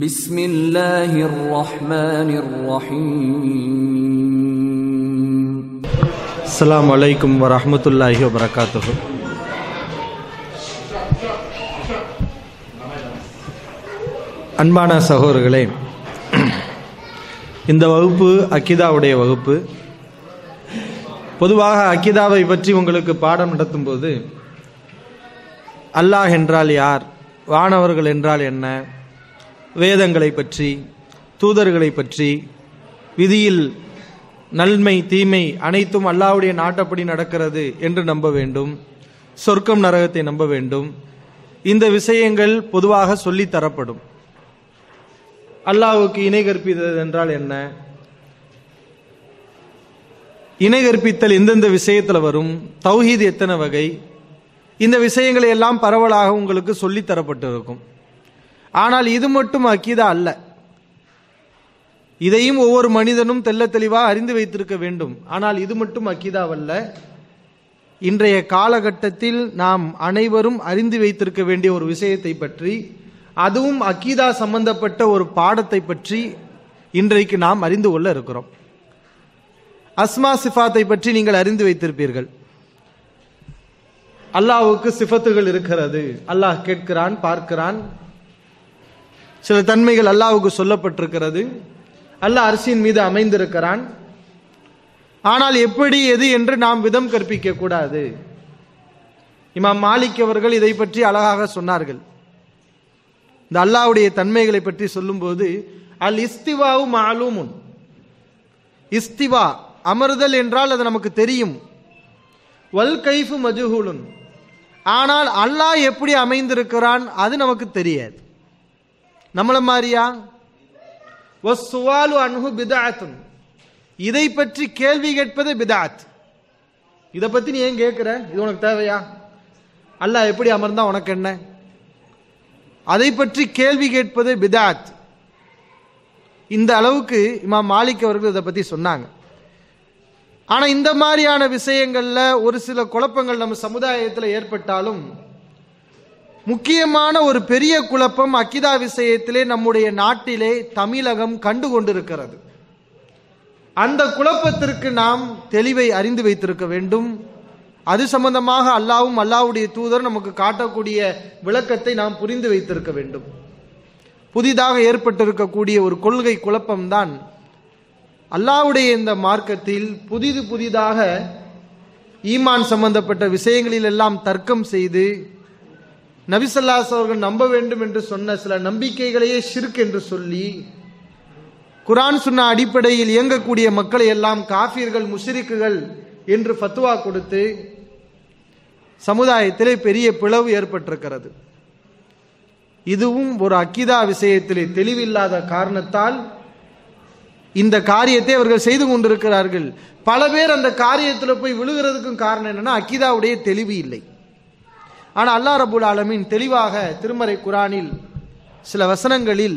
بسم الله الرحمن الرحيم அஸ்ஸலாமு அலைக்கும் வரஹ்மத்துல்லாஹி வபரகாத்துஹு அன்பான சகோதரர்களே இந்த வகுப்பு அக்கிதாவுடைய வகுப்பு பொதுவாக அக்கிதாவை பற்றி உங்களுக்கு பாடம் நடத்தும்போது அல்லாஹ் என்றால் யார் வானவர்கள் என்றால் என்ன வேதங்களை பற்றி தூதர்களை பற்றி விதியில் நன்மை தீமை அனைத்தும் அல்லாஹ்வுடைய நாட்டப்படி நடக்கிறது என்று நம்ப வேண்டும் சொர்க்கம் நரகத்தை நம்ப வேண்டும் இந்த விஷயங்கள் பொதுவாக சொல்லித் தரப்படும் அல்லாஹ்வுக்கு இணை கற்பித்தது என்றால் என்ன இணை கற்பித்தல் எந்தெந்த விஷயத்துல வரும் தௌஹீத் எத்தனை வகை இந்த விஷயங்களை எல்லாம் பரவலாக உங்களுக்கு சொல்லித் தரப்பட்டிருக்கும் ஆனால் இது மட்டும் அக்கீதா அல்ல இதையும் ஒவ்வொரு மனிதனும் தெள்ள தெளிவாக அறிந்து வைத்திருக்க வேண்டும் ஆனால் இது மட்டும் அக்கீதாவல்ல இன்றைய காலகட்டத்தில் நாம் அனைவரும் அறிந்து வைத்திருக்க வேண்டிய ஒரு விஷயத்தை பற்றி அதுவும் அக்கீதா சம்பந்தப்பட்ட ஒரு பாடத்தை பற்றி இன்றைக்கு நாம் அறிந்து கொள்ள இருக்கிறோம் அஸ்மா சிஃபாத்தை பற்றி நீங்கள் அறிந்து வைத்திருப்பீர்கள் அல்லாஹ்வுக்கு சிஃபத்துகள் இருக்கிறது அல்லாஹ் கேட்கிறான் பார்க்கிறான் சில தன்மைகள் அல்லாஹ்வுக்கு சொல்லப்பட்டிருக்கிறது அல்லாஹ் அரசின் மீது அமைந்திருக்கிறான் ஆனால் எப்படி எது என்று நாம் விதம் கற்பிக்க கூடாது இமாம் மாலிக் அவர்கள் இதை பற்றி அழகாக சொன்னார்கள் இந்த அல்லாஹ்வுடைய தன்மைகளை பற்றி சொல்லும்போது அல் இஸ்திவாவு மாலூமுன் இஸ்திவா அமர்தல் என்றால் அது நமக்கு தெரியும் வல் கைஃபு மஜுஹூலுன் ஆனால் அல்லாஹ் எப்படி அமைந்திருக்கிறான் அது நமக்கு தெரியாது நம்மள மாதிரியா வஸ்ஸுவாலு அன்ஹு பிதாத்துன் இதை பற்றி கேள்வி கேட்பது பிதாத் இதை பத்தி நீ ஏன் கேட்கிற இது உனக்கு தேவையா அல்லாஹ் எப்படி அமர்ந்தா உனக்கு என்ன அதை பற்றி கேள்வி கேட்பது பிதாத் இந்த அளவுக்கு இமாம் மாலிக் அவர்கள் இதை பத்தி சொன்னாங்க ஆனா இந்த மாதிரியான விஷயங்கள்ல ஒரு சில குழப்பங்கள் நம்ம சமுதாயத்தில் ஏற்பட்டாலும் முக்கியமான ஒரு பெரிய குழப்பம் அக்கிதா விஷயத்திலே நம்முடைய நாட்டிலே தமிழகம் கண்டு கொண்டிருக்கிறது அந்த குழப்பத்திற்கு நாம் தெளிவை அறிந்து வைத்திருக்க வேண்டும் அது சம்பந்தமாக அல்லாவும் அல்லாவுடைய தூதர் நமக்கு காட்டக்கூடிய விளக்கத்தை நாம் புரிந்து வைத்திருக்க வேண்டும் புதிதாக ஏற்பட்டிருக்கக்கூடிய ஒரு கொள்கை குழப்பம்தான் அல்லாவுடைய இந்த மார்க்கத்தில் புதிது புதிதாக ஈமான் சம்பந்தப்பட்ட விஷயங்களில் எல்லாம் தர்க்கம் செய்து நபிசல்லாஸ் அவர்கள் நம்ப வேண்டும் என்று சொன்ன சில நம்பிக்கைகளையே ஷிர்க் என்று சொல்லி குரான் சொன்ன அடிப்படையில் இயங்கக்கூடிய மக்களை எல்லாம் காஃபியர்கள் முஷிரிக்குகள் என்று ஃபத்துவா கொடுத்து சமுதாயத்திலே பெரிய பிளவு ஏற்பட்டிருக்கிறது இதுவும் ஒரு அக்கிதா விஷயத்திலே தெளிவில்லாத காரணத்தால் இந்த காரியத்தை அவர்கள் செய்து கொண்டிருக்கிறார்கள் பல பேர் அந்த காரியத்தில் போய் விழுகிறதுக்கும் காரணம் என்னன்னா அக்கிதாவுடைய தெளிவு இல்லை ஆனால் அல்லா ரபுல் ஆலமின் தெளிவாக திருமறை குரானில் சில வசனங்களில்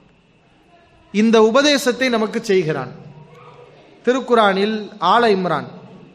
இந்த உபதேசத்தை நமக்கு செய்கிறான் திருக்குரானில் ஆல இம்ரான்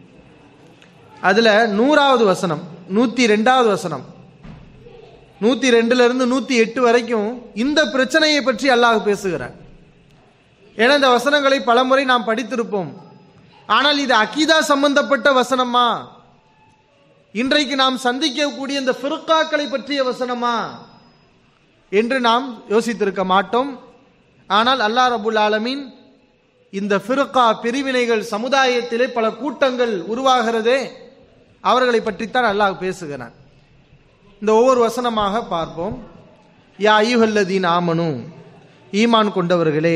அதுல நூறாவது வசனம் நூத்தி ரெண்டாவது வசனம் நூத்தி ரெண்டுல இருந்து நூத்தி எட்டு வரைக்கும் இந்த பிரச்சனையை பற்றி அல்லாஹ் பேசுகிறார் ஏன்னா இந்த வசனங்களை பலமுறை நாம் படித்திருப்போம் ஆனால் இது அகீதா சம்பந்தப்பட்ட வசனமா இன்றைக்கு நாம் சந்திக்கக்கூடிய இந்த ஃபிருக்காக்களை பற்றிய வசனமா என்று நாம் யோசித்திருக்க மாட்டோம் ஆனால் அல்லா ரபுல் ஆலமீன் இந்த ஃபிருக்கா பிரிவினைகள் சமுதாயத்திலே பல கூட்டங்கள் உருவாகிறதே அவர்களை பற்றித்தான் அல்லாஹ் பேசுகிறான் இந்த ஒவ்வொரு வசனமாக பார்ப்போம் யா ஐயுஹல்லதீன் ஆமனு ஈமான் கொண்டவர்களே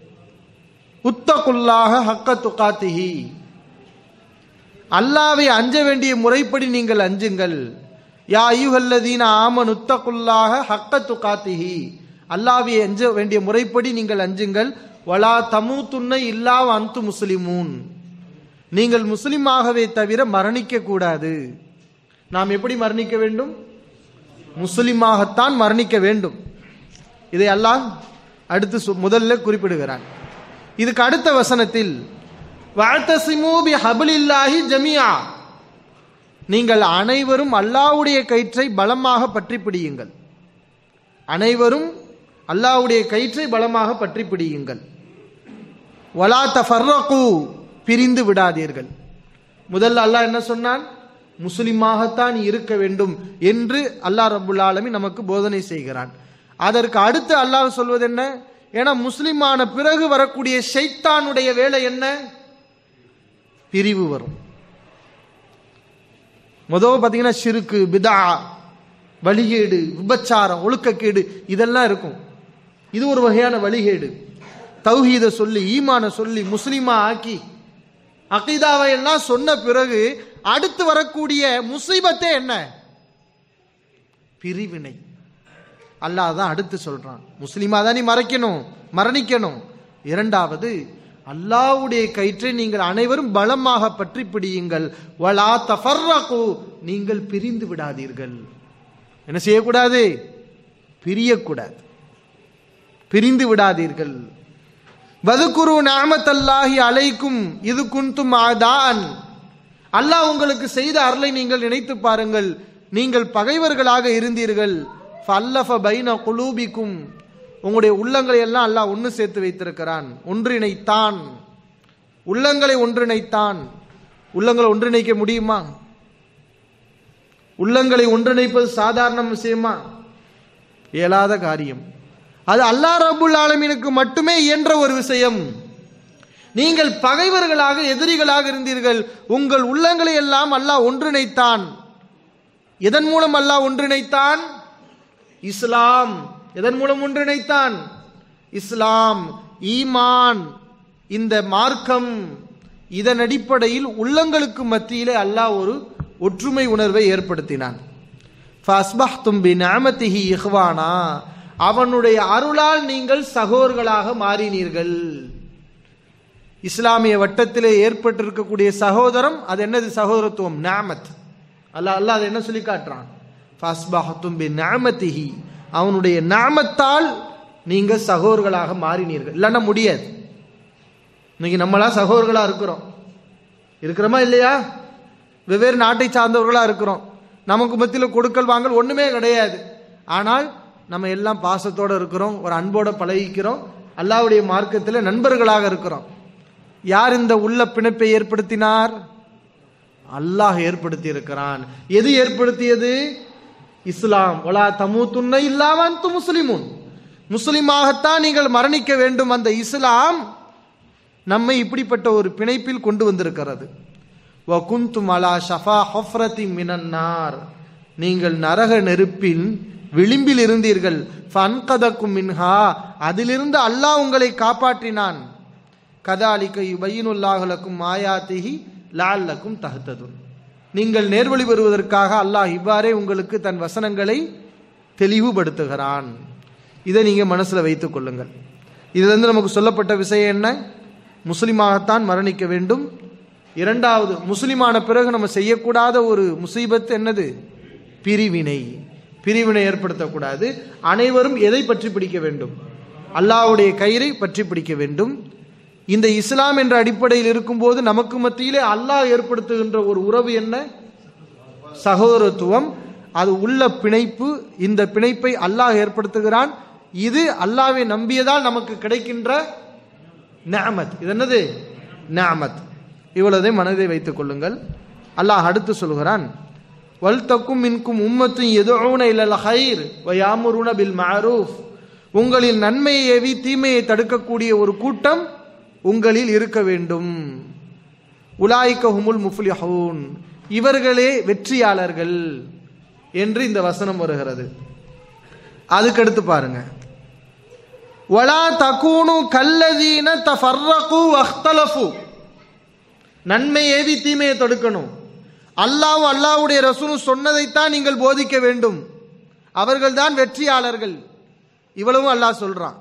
உத்தகுல்லாக ஹக்க துக்காத்திஹி அல்லாவை அஞ்ச வேண்டிய முறைப்படி நீங்கள் அஞ்சுங்கள் யா ஐயுஹல்லதீன ஆமன் உத்தகுல்லாக ஹக்க துக்காத்திஹி அல்லாவை அஞ்ச வேண்டிய முறைப்படி நீங்கள் அஞ்சுங்கள் வலா தமு துண்ணை இல்லா அந்து முஸ்லிமூன் நீங்கள் முஸ்லிமாகவே தவிர மரணிக்க கூடாது நாம் எப்படி மரணிக்க வேண்டும் முஸ்லிமாகத்தான் மரணிக்க வேண்டும் இதை அல்லாஹ் அடுத்து முதல்ல குறிப்பிடுகிறான் இதுக்கு அடுத்த வசனத்தில் வாழ்த்தசிமூபி ஹபுலில்லாஹி ஜமியா நீங்கள் அனைவரும் அல்லாவுடைய கயிற்றை பலமாக பற்றி பிடியுங்கள் அனைவரும் அல்லாஹ்வுடைய கயிற்றை பலமாக பற்றி பிடியுங்கள் வலா தஃபர்ரகு பிரிந்து விடாதீர்கள் முதல்ல அல்லாஹ் என்ன சொன்னான் முஸ்லிமாகத்தான் இருக்க வேண்டும் என்று அல்லாஹ் ரப்புல் ஆலமீன் நமக்கு போதனை செய்கிறான் அதற்கு அடுத்து அல்லாஹ் சொல்வது என்ன ஏன்னா முஸ்லிமான பிறகு வரக்கூடிய ஷைத்தானுடைய வேலை என்ன பிரிவு வரும் முதல் பார்த்தீங்கன்னா சிறுக்கு பிதா வழிகேடு விபச்சாரம் ஒழுக்கக்கேடு இதெல்லாம் இருக்கும் இது ஒரு வகையான வழிகேடு தௌஹீத சொல்லி ஈமான சொல்லி முஸ்லிமா ஆக்கி அகீதாவை எல்லாம் சொன்ன பிறகு அடுத்து வரக்கூடிய முசீபத்தே என்ன பிரிவினை அல்லாஹ் தான் அடுத்து சொல்றான் முஸ்லிமா தான் நீ மறைக்கணும் மரணிக்கணும் இரண்டாவது அல்லாஹ்வுடைய கயிற்றை நீங்கள் அனைவரும் பலமாக பற்றி பிடியுங்கள் வலா தஃபர்ரகு நீங்கள் பிரிந்து விடாதீர்கள் என்ன செய்யக்கூடாது பிரியக்கூடாது பிரிந்து விடாதீர்கள் வதுகுரு நாமத்தல்லாஹி அலைக்கும் இது குந்தும் ஆதான் அல்லாஹ் உங்களுக்கு செய்த அருளை நீங்கள் நினைத்து பாருங்கள் நீங்கள் பகைவர்களாக இருந்தீர்கள் ஃபல்லஃப பைன குலூபிக்கும் உங்களுடைய உள்ளங்களை எல்லாம் அல்லாஹ் ஒன்று சேர்த்து வைத்திருக்கிறான் ஒன்றிணைத்தான் உள்ளங்களை ஒன்றிணைத்தான் உள்ளங்களை ஒன்றிணைக்க முடியுமா உள்ளங்களை ஒன்றிணைப்பது சாதாரண விஷயமா இயலாத காரியம் அது அல்லாஹ் ரபுல் ஆலமீனுக்கு மட்டுமே இயன்ற ஒரு விஷயம் நீங்கள் பகைவர்களாக எதிரிகளாக இருந்தீர்கள் உங்கள் உள்ளங்களை எல்லாம் அல்லாஹ் ஒன்றிணைத்தான் எதன் மூலம் அல்லாஹ் ஒன்றிணைத்தான் இஸ்லாம் எதன் மூலம் ஒன்றிணைத்தான் இஸ்லாம் ஈமான் இந்த மார்க்கம் இதன் அடிப்படையில் உள்ளங்களுக்கு மத்தியிலே அல்லாஹ் ஒரு ஒற்றுமை உணர்வை ஏற்படுத்தினான் ஃபஸ்பஹ்தும் பிநிஅமதிஹி இஹ்வானா அவனுடைய அருளால் நீங்கள் சகோதர்களாக மாறினீர்கள் இஸ்லாமிய வட்டத்திலே ஏற்பட்டிருக்கக்கூடிய சகோதரம் அது என்னது சகோதரத்துவம் நாமத் அல்லாஹ் அல்லாஹ் அதை என்ன சொல்லி காட்டுறான் ஃபஸ்பஹ்தும் பிநிஅமதிஹி அவனுடைய நாமத்தால் நீங்க சகோதர்களாக மாறினீர்கள் இல்லைன்னா முடியாது இன்னைக்கு நம்மளா சகோதரர்களா இருக்கிறோம் இருக்கிறோமா இல்லையா வெவ்வேறு நாட்டை சார்ந்தவர்களா இருக்கிறோம் நமக்கு மத்தியில் கொடுக்கல் வாங்கல் ஒண்ணுமே கிடையாது ஆனால் நம்ம எல்லாம் பாசத்தோட இருக்கிறோம் ஒரு அன்போட பழகிக்கிறோம் அல்லாவுடைய மார்க்கத்தில் நண்பர்களாக இருக்கிறோம் யார் இந்த உள்ள பிணைப்பை ஏற்படுத்தினார் அல்லாஹ் ஏற்படுத்தி இருக்கிறான் எது ஏற்படுத்தியது இஸ்லாம் ஒலா தமூத்துன்ன இல்லாமன் து முஸ்லிமுன் முஸ்லிமாகத்தான் நீங்கள் மரணிக்க வேண்டும் அந்த இஸ்லாம் நம்மை இப்படிப்பட்ட ஒரு பிணைப்பில் கொண்டு வந்திருக்கிறது வகுந்தும் அலா ஷஃபா ஹொஃப்ரதி மினன்னார் நீங்கள் நரக நெருப்பின் விளிம்பில் இருந்தீர்கள் ஃபன்கதக்கும் மின்ஹா அதிலிருந்து அல்லாஹ் உங்களை காப்பாற்றினான் கதாலிக்க யுபையினுல்லாஹலக்கும் மாயாத்திஹி லால்லக்கும் தகுத்ததுன் நீங்கள் நேர்வழி பெறுவதற்காக அல்லாஹ் இவ்வாறே உங்களுக்கு தன் வசனங்களை தெளிவுபடுத்துகிறான் இதை நீங்கள் மனசில் வைத்துக் கொள்ளுங்கள் இதிலிருந்து நமக்கு சொல்லப்பட்ட விஷயம் என்ன முஸ்லிமாகத்தான் மரணிக்க வேண்டும் இரண்டாவது முஸ்லிமான பிறகு நம்ம செய்யக்கூடாத ஒரு முசீபத் என்னது பிரிவினை பிரிவினை ஏற்படுத்தக்கூடாது அனைவரும் எதை பற்றி பிடிக்க வேண்டும் அல்லாஹ்வுடைய கயிறை பற்றி பிடிக்க வேண்டும் இந்த இஸ்லாம் என்ற அடிப்படையில் இருக்கும்போது நமக்கு மத்தியிலே அல்லாஹ் ஏற்படுத்துகின்ற ஒரு உறவு என்ன சகோதரத்துவம் அது உள்ள பிணைப்பு இந்த பிணைப்பை அல்லாஹ் ஏற்படுத்துகிறான் இது அல்லாஹ்வை நம்பியதால் நமக்கு கிடைக்கின்ற நிஅமத் இது என்னது நிஅமத் இவ்வளதை மனதை வைத்துக் கொள்ளுங்கள் அல்லாஹ் அடுத்து சொல்கிறான் வல் தக்கும் மின்கும் உம்மத்தும் எதுவுன இல்லல் ஹைர் வயாமுருன பில் மஅரூஃப் உங்களில் நன்மையை ஏவி தீமையை தடுக்கக்கூடிய ஒரு கூட்டம் உங்களில் இருக்க வேண்டும் உலாய்க்க ஹுமுல் முஃப்லிஹூன் இவர்களே வெற்றியாளர்கள் என்று இந்த வசனம் வருகிறது அதுக்கடுத்து பாருங்க வலா தகூனு கல்லதீன தஃபர்ரகு வஹ்தலஃபு நன்மை ஏவி தீமையை தடுக்கணும் அல்லாஹ் அல்லாஹ்வுடைய ரசூலும் சொன்னதைத்தான் நீங்கள் போதிக்க வேண்டும் அவர்கள்தான் வெற்றியாளர்கள் இவ்வளவும் அல்லாஹ் சொல்றான்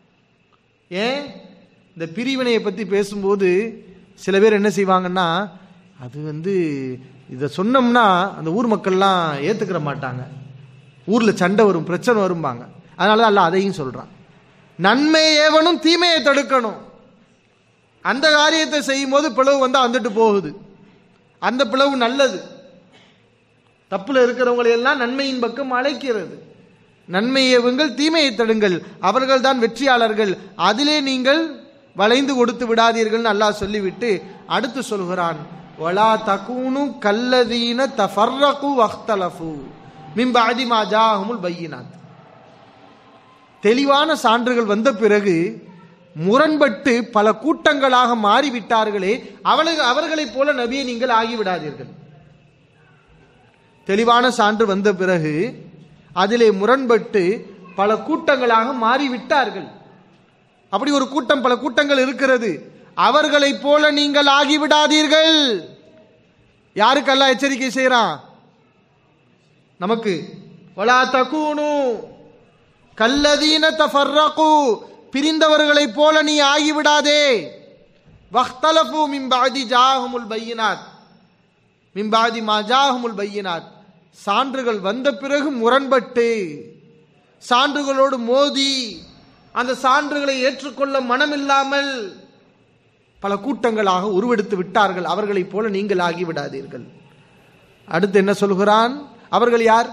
ஏன் இந்த பிரிவினையை பற்றி பேசும்போது சில பேர் என்ன செய்வாங்கன்னா அது வந்து இதை சொன்னோம்னா அந்த ஊர் மக்கள்லாம் ஏற்றுக்கிற மாட்டாங்க ஊரில் சண்டை வரும் பிரச்சனை வரும்பாங்க அதனால தான் அல்லாஹ் அதையும் சொல்கிறான் நன்மை ஏவனும் தீமையை தடுக்கணும் அந்த காரியத்தை செய்யும் போது பிளவு வந்தால் வந்துட்டு போகுது அந்த பிளவு நல்லது தப்புல இருக்கிறவங்களை எல்லாம் நன்மையின் பக்கம் அழைக்கிறது நன்மை ஏவுங்கள் தீமையை தடுங்கள் அவர்கள்தான் வெற்றியாளர்கள் அதிலே நீங்கள் வளைந்து கொடுத்து விடாதீர்கள்னு அல்லாஹ் சொல்லிவிட்டு அடுத்து சொல்கிறான் வலா தகூனு கல்லதீன தஃபர்ரகு வக்தலஃபு மின் பஅதி மா ஜாஅஹுமுல் பையினாத் தெளிவான சான்றுகள் வந்த பிறகு முரண்பட்டு பல கூட்டங்களாக மாறிவிட்டார்களே அவளை அவர்களைப் போல நபியை நீங்கள் ஆகிவிடாதீர்கள் தெளிவான சான்று வந்த பிறகு அதிலே முரண்பட்டு பல கூட்டங்களாக மாறிவிட்டார்கள் அப்படி ஒரு கூட்டம் பல கூட்டங்கள் இருக்கிறது அவர்களைப் போல நீங்கள் ஆகிவிடாதீர்கள் யாருக்கெல்லாம் எச்சரிக்கை செய்யறான் நமக்கு வலா தகூனு கல்லதீன தஃபர்ரகு பிரிந்தவர்களைப் போல நீ ஆகிவிடாதே வக்தலஃபு மின் பாதி ஜாஹுமுல் பையினாத் மின் பாதி மா ஜாஹுமுல் பையினாத் சான்றுகள் வந்த பிறகு முரண்பட்டு சான்றுகளோடு மோதி அந்த சான்றுகளை ஏற்றுக்கொள்ள மனமில்லாமல் பல கூட்டங்களாக உருவெடுத்து விட்டார்கள் அவர்களைப் போல நீங்கள் ஆகிவிடாதீர்கள் அடுத்து என்ன சொல்கிறான் அவர்கள் யார்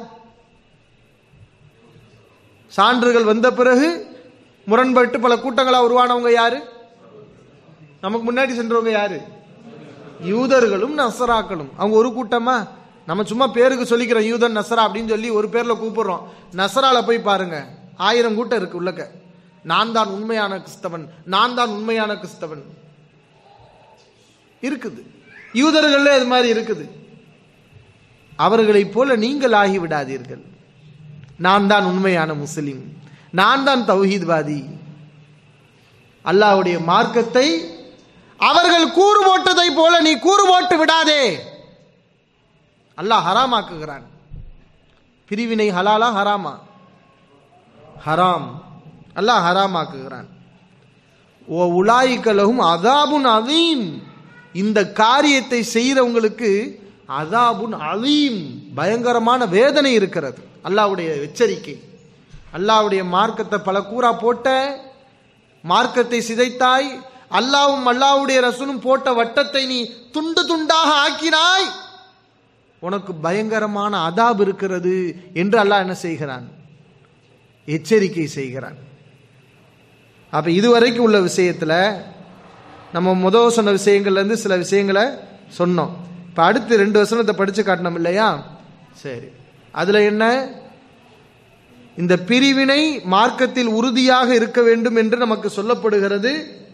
சான்றுகள் வந்த பிறகு முரண்பட்டு பல கூட்டங்களா உருவானவங்க யாரு நமக்கு முன்னாடி சென்றவங்க யாரு யூதர்களும் நசராக்களும் அவங்க ஒரு கூட்டமா நம்ம சும்மா பேருக்கு சொல்லிக்கிறோம் யூதன் நசரா அப்படின்னு சொல்லி ஒரு பேர்ல கூப்பிடுறோம் நசரால போய் பாருங்க ஆயிரம் கூட்டம் இருக்கு உள்ளக்க நான் தான் உண்மையான கிறிஸ்தவன் நான் தான் உண்மையான கிறிஸ்தவன் இருக்குது யூதர்கள்ல இது மாதிரி இருக்குது அவர்களைப் போல நீங்கள் ஆகிவிடாதீர்கள் நான் தான் உண்மையான முஸ்லிம் நான் தான் தௌஹீத்வாதி அல்லாஹ்வுடைய மார்க்கத்தை அவர்கள் கூறு போட்டதை போல நீ கூறு போட்டு விடாதே அல்லாஹ் ஹராமாக்குகிறான் பிரிவினை ஹலாலா ஹராமா ஹராம் அல்லாஹ் ஹராமாக்குகிறான் ஓ உலாய்கலகும் அதாபுன் அதீம் இந்த காரியத்தை செய்கிறவங்களுக்கு அதாபுன் அலீம் பயங்கரமான வேதனை இருக்கிறது அல்லாஹ்வுடைய எச்சரிக்கை அல்லாஹ்வுடைய மார்க்கத்தை பல கூறா போட்ட மார்க்கத்தை சிதைத்தாய் அல்லாவும் அல்லாஹ்வுடைய ரசூலும் போட்ட வட்டத்தை நீ துண்டு துண்டாக ஆக்கினாய் உனக்கு பயங்கரமான அதாப் இருக்கிறது என்று அல்லாஹ் என்ன செய்கிறான் எச்சரிக்கை செய்கிறான் அப்ப இதுவரைக்கும் உள்ள விஷயத்துல நம்ம முதல் சொன்ன விஷயங்கள்ல இருந்து சில விஷயங்களை சொன்னோம் இப்ப அடுத்து ரெண்டு வசனத்தை படிச்சு காட்டணும் இல்லையா சரி அதுல என்ன இந்த பிரிவினை மார்க்கத்தில் உறுதியாக இருக்க வேண்டும் என்று நமக்கு சொல்லப்படுகிறது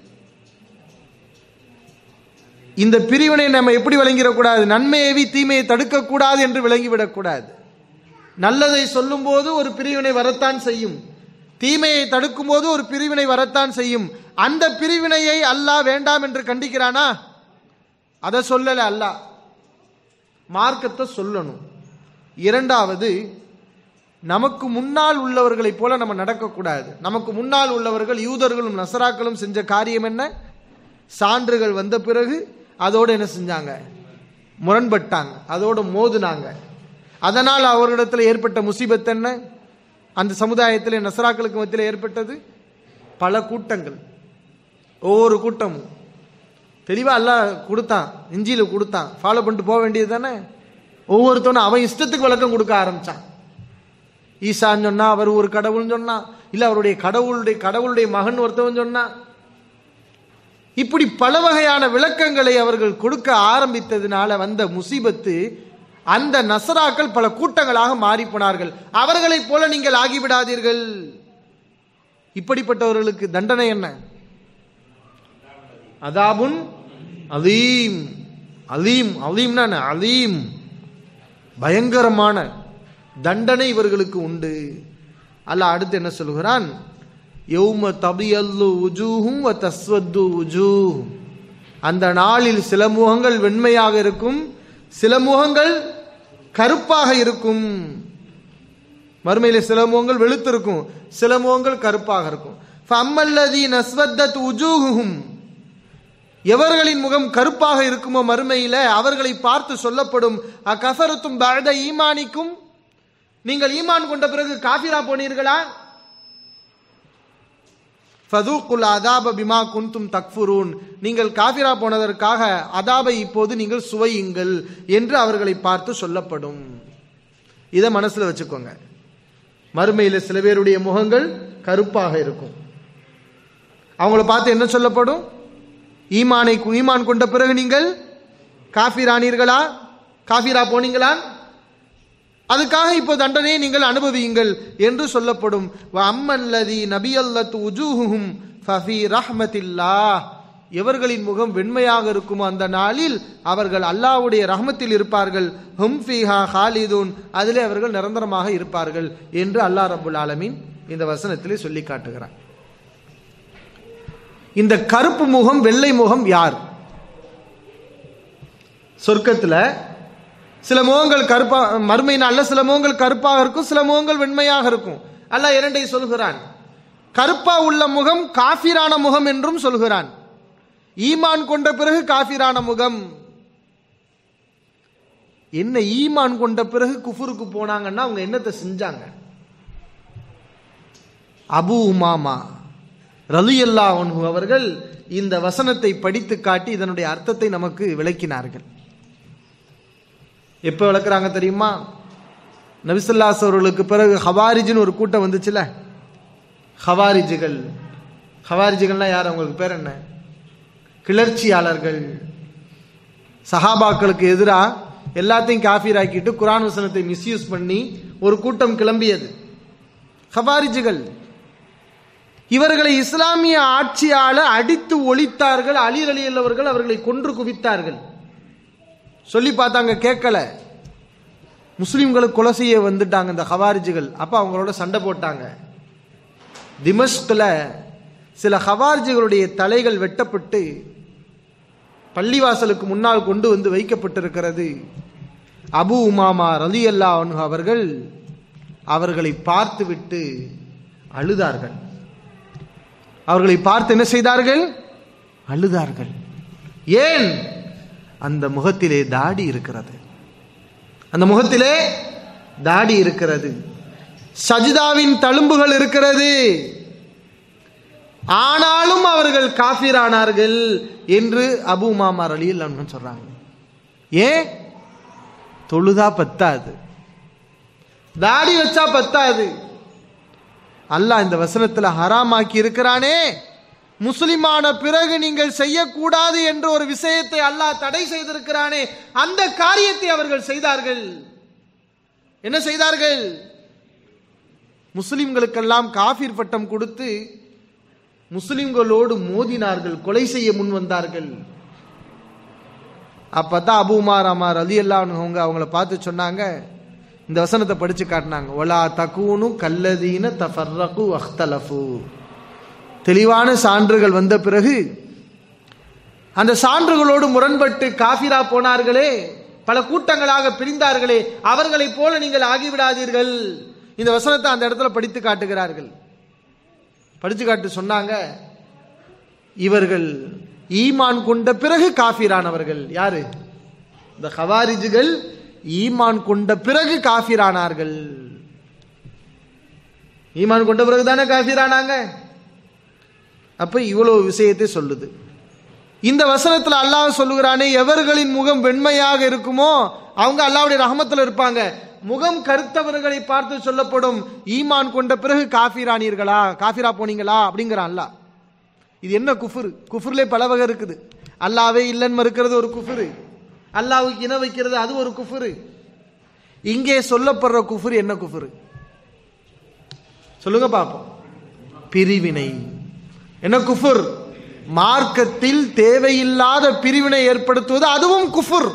இந்த பிரிவினை நம்ம எப்படி விளங்கிடக்கூடாது நன்மையவி தீமையை தடுக்கக்கூடாது என்று விளங்கிவிடக்கூடாது நல்லதை சொல்லும்போது ஒரு பிரிவினை வரத்தான் செய்யும் தீமையை தடுக்கும் போது ஒரு பிரிவினை வரத்தான் செய்யும் அந்த பிரிவினையை அல்லாஹ் வேண்டாம் என்று கண்டிக்கிறானா அதை சொல்லல அல்லாஹ் மார்க்கத்தை சொல்லணும் இரண்டாவது நமக்கு முன்னால் உள்ளவர்களைப் போல நம்ம நடக்கக்கூடாது நமக்கு முன்னால் உள்ளவர்கள் யூதர்களும் நசராக்களும் செஞ்ச காரியம் என்ன சான்றுகள் வந்த பிறகு அதோடு என்ன செஞ்சாங்க முரண்பட்டாங்க அதோடு மோதுனாங்க அதனால் அவர்களிடத்தில் ஏற்பட்ட முசீபத் என்ன அந்த சமுதாயத்தில் நசராக்களுக்கு மத்தியில் ஏற்பட்டது பல கூட்டங்கள் ஒவ்வொரு கூட்டமும் தெளிவாக எல்லாம் கொடுத்தான் இஞ்சியில் கொடுத்தான் ஃபாலோ பண்ணிட்டு போக வேண்டியது தானே ஒவ்வொருத்தவனும் அவன் இஷ்டத்துக்கு விளக்கம் கொடுக்க ஆரம்பிச்சான் ஈசான்னு சொன்னா அவர் ஒரு கடவுள்னு சொன்னான் இல்லை அவருடைய கடவுளுடைய கடவுளுடைய மகன் ஒருத்தவன் சொன்னான் இப்படி பல வகையான விளக்கங்களை அவர்கள் கொடுக்க ஆரம்பித்ததினால வந்த முசீபத்து அந்த நசராக்கள் பல கூட்டங்களாக மாறி போனார்கள் அவர்களைப் போல நீங்கள் ஆகிவிடாதீர்கள் இப்படிப்பட்டவர்களுக்கு தண்டனை என்ன அதாபுன் அலீம் அலீம் அலீம்னா என்ன? அலீம் பயங்கரமான தண்டனை இவர்களுக்கு உண்டு அல்லாஹ் அடுத்து என்ன சொல்கிறான் யௌம தபியல்லு உஜூஹும் வ தஸ்வத்து உஜூஹ் அந்த நாளில் சில முகங்கள் வெண்மையாக இருக்கும் சில முகங்கள் கருப்பாக இருக்கும் மறுமையில சில முகங்கள் வெளுத்திருக்கும் சில முகங்கள் கருப்பாக இருக்கும் ஃபம்மல்லதி நஸ்வத்தத் உஜூஹும் எவர்களின் முகம் கருப்பாக இருக்குமோ மறுமையில அவர்களை பார்த்து சொல்லப்படும் அகஃபரத்தும் பஅத ஈமானிக்கும் நீங்கள் ஈமான் கொண்ட பிறகு காஃபிரா போனீர்களா ஃபதூக்குல் அதாப பிமா குந்தும் தக்ஃபுரூன் நீங்கள் காஃபிரா போனதற்காக அதாபை இப்போது நீங்கள் சுவையுங்கள் என்று அவர்களை பார்த்து சொல்லப்படும் இதை மனசுல வச்சுக்கோங்க மறுமையில சில பேருடைய முகங்கள் கருப்பாக இருக்கும் அவங்கள பார்த்து என்ன சொல்லப்படும் ஈமானை ஈமான் கொண்ட பிறகு நீங்கள் காஃபிரானீர்களா காஃபிரா போனீங்களா அதுக்காக இப்போ தண்டனையை நீங்கள் அனுபவியுங்கள் என்று சொல்லப்படும் அம்மல்லதி நபியல்லத்து உஜூஹும் ஃபஃபி ரஹ்மத்தில்லா எவர்களின் முகம் வெண்மையாக இருக்குமோ அந்த நாளில் அவர்கள் அல்லாஹ்வுடைய ரஹ்மத்தில் இருப்பார்கள் ஹும் ஃபீஹா ஹாலிதூன் அதிலே அவர்கள் நிரந்தரமாக இருப்பார்கள் என்று அல்லாஹ் ரப்புல் ஆலமீன் இந்த வசனத்திலே சொல்லி காட்டுகிறார் இந்த கருப்பு முகம் வெள்ளை முகம் யார் சொர்க்கத்துல சில முகங்கள் கருப்பா மறுமை நாள்ல சில முகங்கள் கருப்பாக இருக்கும் சில முகங்கள் வெண்மையாக இருக்கும் அல்லாஹ் இரண்டை சொல்கிறான் கருப்பா உள்ள முகம் காஃபிரான முகம் என்றும் சொல்கிறான் ஈமான் கொண்ட பிறகு காஃபிரான முகம் என்ன ஈமான் கொண்ட பிறகு குஃபுருக்கு போனாங்கன்னா அவங்க என்னத்தை செஞ்சாங்க அபு உமாமா ரலியல்லா அன்ஹு அவர்கள் இந்த வசனத்தை படித்து காட்டி இதனுடைய அர்த்தத்தை நமக்கு விளக்கினார்கள் எப்போ விளக்குறாங்க தெரியுமா நபிசல்லாஸ் அவர்களுக்கு பிறகு ஹவாரிஜின்னு ஒரு கூட்டம் வந்துச்சுல ஹவாரிஜுகள் ஹவாரிஜுகள்னா யார் அவங்களுக்கு பேர் என்ன கிளர்ச்சியாளர்கள் சஹாபாக்களுக்கு எதிராக எல்லாத்தையும் காஃபீர் ஆக்கிட்டு குரான் வசனத்தை மிஸ்யூஸ் பண்ணி ஒரு கூட்டம் கிளம்பியது ஹவாரிஜுகள் இவர்களை இஸ்லாமிய ஆட்சியால அடித்து ஒழித்தார்கள் அலி அலியல் அவர்கள் அவர்களை கொன்று குவித்தார்கள் சொல்லி பார்த்தாங்க கேட்கல முஸ்லிம்களை கொலை செய்ய வந்துட்டாங்க இந்த ஹவாரிஜுகள் அப்ப அவங்களோட சண்டை போட்டாங்க திமஷ்கில் சில ஹவாரிஜுகளுடைய தலைகள் வெட்டப்பட்டு பள்ளிவாசலுக்கு முன்னால் கொண்டு வந்து வைக்கப்பட்டிருக்கிறது அபு உமாமா ரலி அல்லா அவர்கள் அவர்களை பார்த்துவிட்டு அழுதார்கள் அவர்களை பார்த்து என்ன செய்தார்கள் அழுதார்கள் ஏன் அந்த முகத்திலே தாடி இருக்கிறது அந்த முகத்திலே தாடி இருக்கிறது சஜிதாவின் தழும்புகள் இருக்கிறது ஆனாலும் அவர்கள் காஃபிரானார்கள் என்று அபு மாமார் அலியில் சொல்றாங்க ஏன் தொழுதா பத்தாது தாடி வச்சா பத்தாது அல்லாஹ் இந்த வசனத்துல ஹராமாக்கி இருக்கிறானே முஸ்லிமான பிறகு நீங்கள் செய்யக்கூடாது என்ற ஒரு விஷயத்தை அல்லாஹ் தடை செய்திருக்கிறானே அந்த காரியத்தை அவர்கள் செய்தார்கள் என்ன செய்தார்கள் முஸ்லிம்களுக்கெல்லாம் காஃபிர் பட்டம் கொடுத்து முஸ்லிம்களோடு மோதினார்கள் கொலை செய்ய முன் வந்தார்கள் அப்பதான் அபுமார் அமார் அலி அவங்க அவங்கள பார்த்து சொன்னாங்க இந்த வசனத்தை படிச்சு காட்டினாங்க ஒலா தக்கூனு கல்லதீன தஃபர்ரகு அஹ்தலஃபு தெளிவான சான்றுகள் வந்த பிறகு அந்த சான்றுகளோடு முரண்பட்டு காஃபிரா போனார்களே பல கூட்டங்களாக பிரிந்தார்களே அவர்களைப் போல நீங்கள் ஆகிவிடாதீர்கள் இந்த வசனத்தை அந்த இடத்துல படித்து காட்டுகிறார்கள் படித்து காட்டு சொன்னாங்க இவர்கள் ஈமான் கொண்ட பிறகு காஃபிரானவர்கள் யாரு இந்த ஹவாரிஜுகள் ஈமான் கொண்ட பிறகு காஃபிரானார்கள் ஈமான் கொண்ட பிறகு தானே காஃபிரானாங்க அப்ப இவ்வளவு விஷயத்தை சொல்லுது இந்த வசனத்துல அல்லாஹ் சொல்லுகிறானே எவர்களின் முகம் வெண்மையாக இருக்குமோ அவங்க அல்லாவுடைய ரஹமத்துல இருப்பாங்க முகம் கருத்தவர்களை பார்த்து சொல்லப்படும் ஈமான் கொண்ட பிறகு காஃபிரானீர்களா காஃபிரா போனீங்களா அப்படிங்கிறான் அல்லாஹ் இது என்ன குஃபுரு குஃபுர்லே பல வகை இருக்குது அல்லாவே இல்லைன்னு மறுக்கிறது ஒரு குஃபுரு அல்லாவுக்கு இன வைக்கிறது அது ஒரு குஃபுரு இங்கே சொல்லப்படுற குஃபுரு என்ன குஃபுரு சொல்லுங்க பாப்போம் பிரிவினை என்ன குஃபுர் மார்க்கத்தில் தேவையில்லாத பிரிவினை ஏற்படுத்துவது அதுவும் குஃபுர்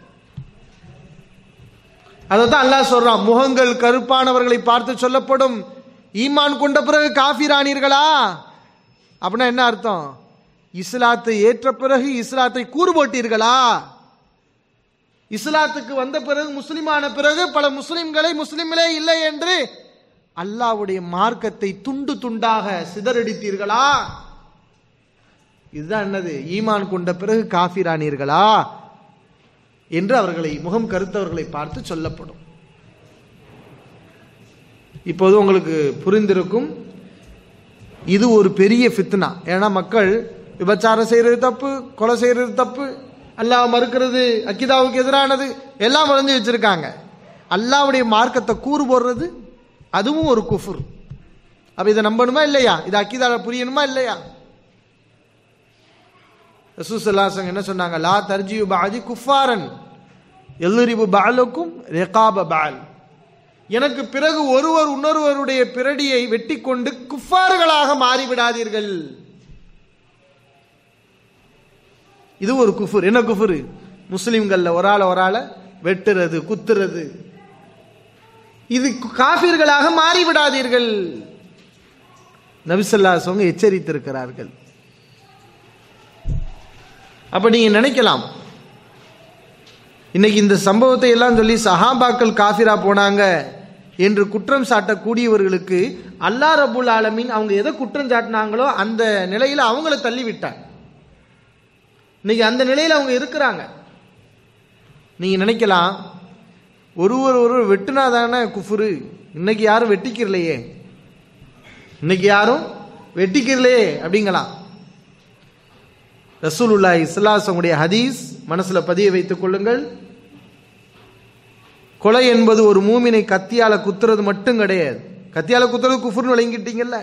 அதைத்தான் அல்லாஹ் சொல்றான் முகங்கள் கருப்பானவர்களை பார்த்து சொல்லப்படும் ஈமான் கொண்ட பிறகு காஃபிரானீர்களா அப்படின்னா என்ன அர்த்தம் இஸ்லாத்தை ஏற்ற பிறகு இஸ்லாத்தை கூறு போட்டீர்களா இஸ்லாத்துக்கு வந்த பிறகு முஸ்லிமான பிறகு பல முஸ்லிம்களை முஸ்லிம்களே இல்லை என்று அல்லாவுடைய மார்க்கத்தை துண்டு துண்டாக சிதறடித்தீர்களா இதுதான் என்னது ஈமான் கொண்ட பிறகு காஃபிரானீர்களா என்று அவர்களை முகம் கருத்தவர்களை பார்த்து சொல்லப்படும் இப்போது உங்களுக்கு புரிந்திருக்கும் இது ஒரு பெரிய ஃபித்னா ஏன்னா மக்கள் விபச்சாரம் செய்யறது தப்பு கொலை செய்யறது தப்பு அல்லாஹ் மறுக்கிறது அக்கிதாவுக்கு எதிரானது எல்லாம் வளைஞ்சு வச்சிருக்காங்க அல்லாவுடைய மார்க்கத்தை கூறு போடுறது அதுவும் ஒரு குஃபுர் அப்ப இதை நம்பணுமா இல்லையா இது அக்கீதால புரியணுமா இல்லையா ரசூசல்லாசங்க என்ன சொன்னாங்க லா தர்ஜியு பாதி குஃபாரன் எல்லுரிபு பாலுக்கும் ரெகாப பால் எனக்கு பிறகு ஒருவர் இன்னொருவருடைய பிரடியை வெட்டி கொண்டு குஃபார்களாக மாறிவிடாதீர்கள் இது ஒரு குஃபுர் என்ன குஃபுர் முஸ்லிம்கள்ல ஒரு ஆளை ஒரு ஆளை வெட்டுறது குத்துறது இது காபிர்களாக மாறிவிடாதீர்கள் நபிசல்லாசவங்க எச்சரித்திருக்கிறார்கள் அப்ப நீங்க நினைக்கலாம் இன்னைக்கு இந்த சம்பவத்தை எல்லாம் சொல்லி சஹாபாக்கள் காஃபிரா போனாங்க என்று குற்றம் சாட்டக்கூடியவர்களுக்கு அல்லா ரபுல் ஆலமீன் அவங்க எதை குற்றம் சாட்டினாங்களோ அந்த நிலையில அவங்கள தள்ளி விட்டாங்க இன்னைக்கு அந்த நிலையில அவங்க இருக்கிறாங்க நீங்க நினைக்கலாம் ஒருவர் ஒருவர் வெட்டுனா தானே குஃபுரு இன்னைக்கு யாரும் வெட்டிக்கிறலையே இன்னைக்கு யாரும் வெட்டிக்கிறலையே அப்படிங்களாம் ரசூலுல்லா இஸ்லாசமுடைய ஹதீஸ் மனசுல பதிய வைத்துக் கொள்ளுங்கள் கொலை என்பது ஒரு மூமினை கத்தியால குத்துறது மட்டும் கிடையாது கத்தியால குத்துறது குஃபுர்னு விளங்கிட்டீங்கல்ல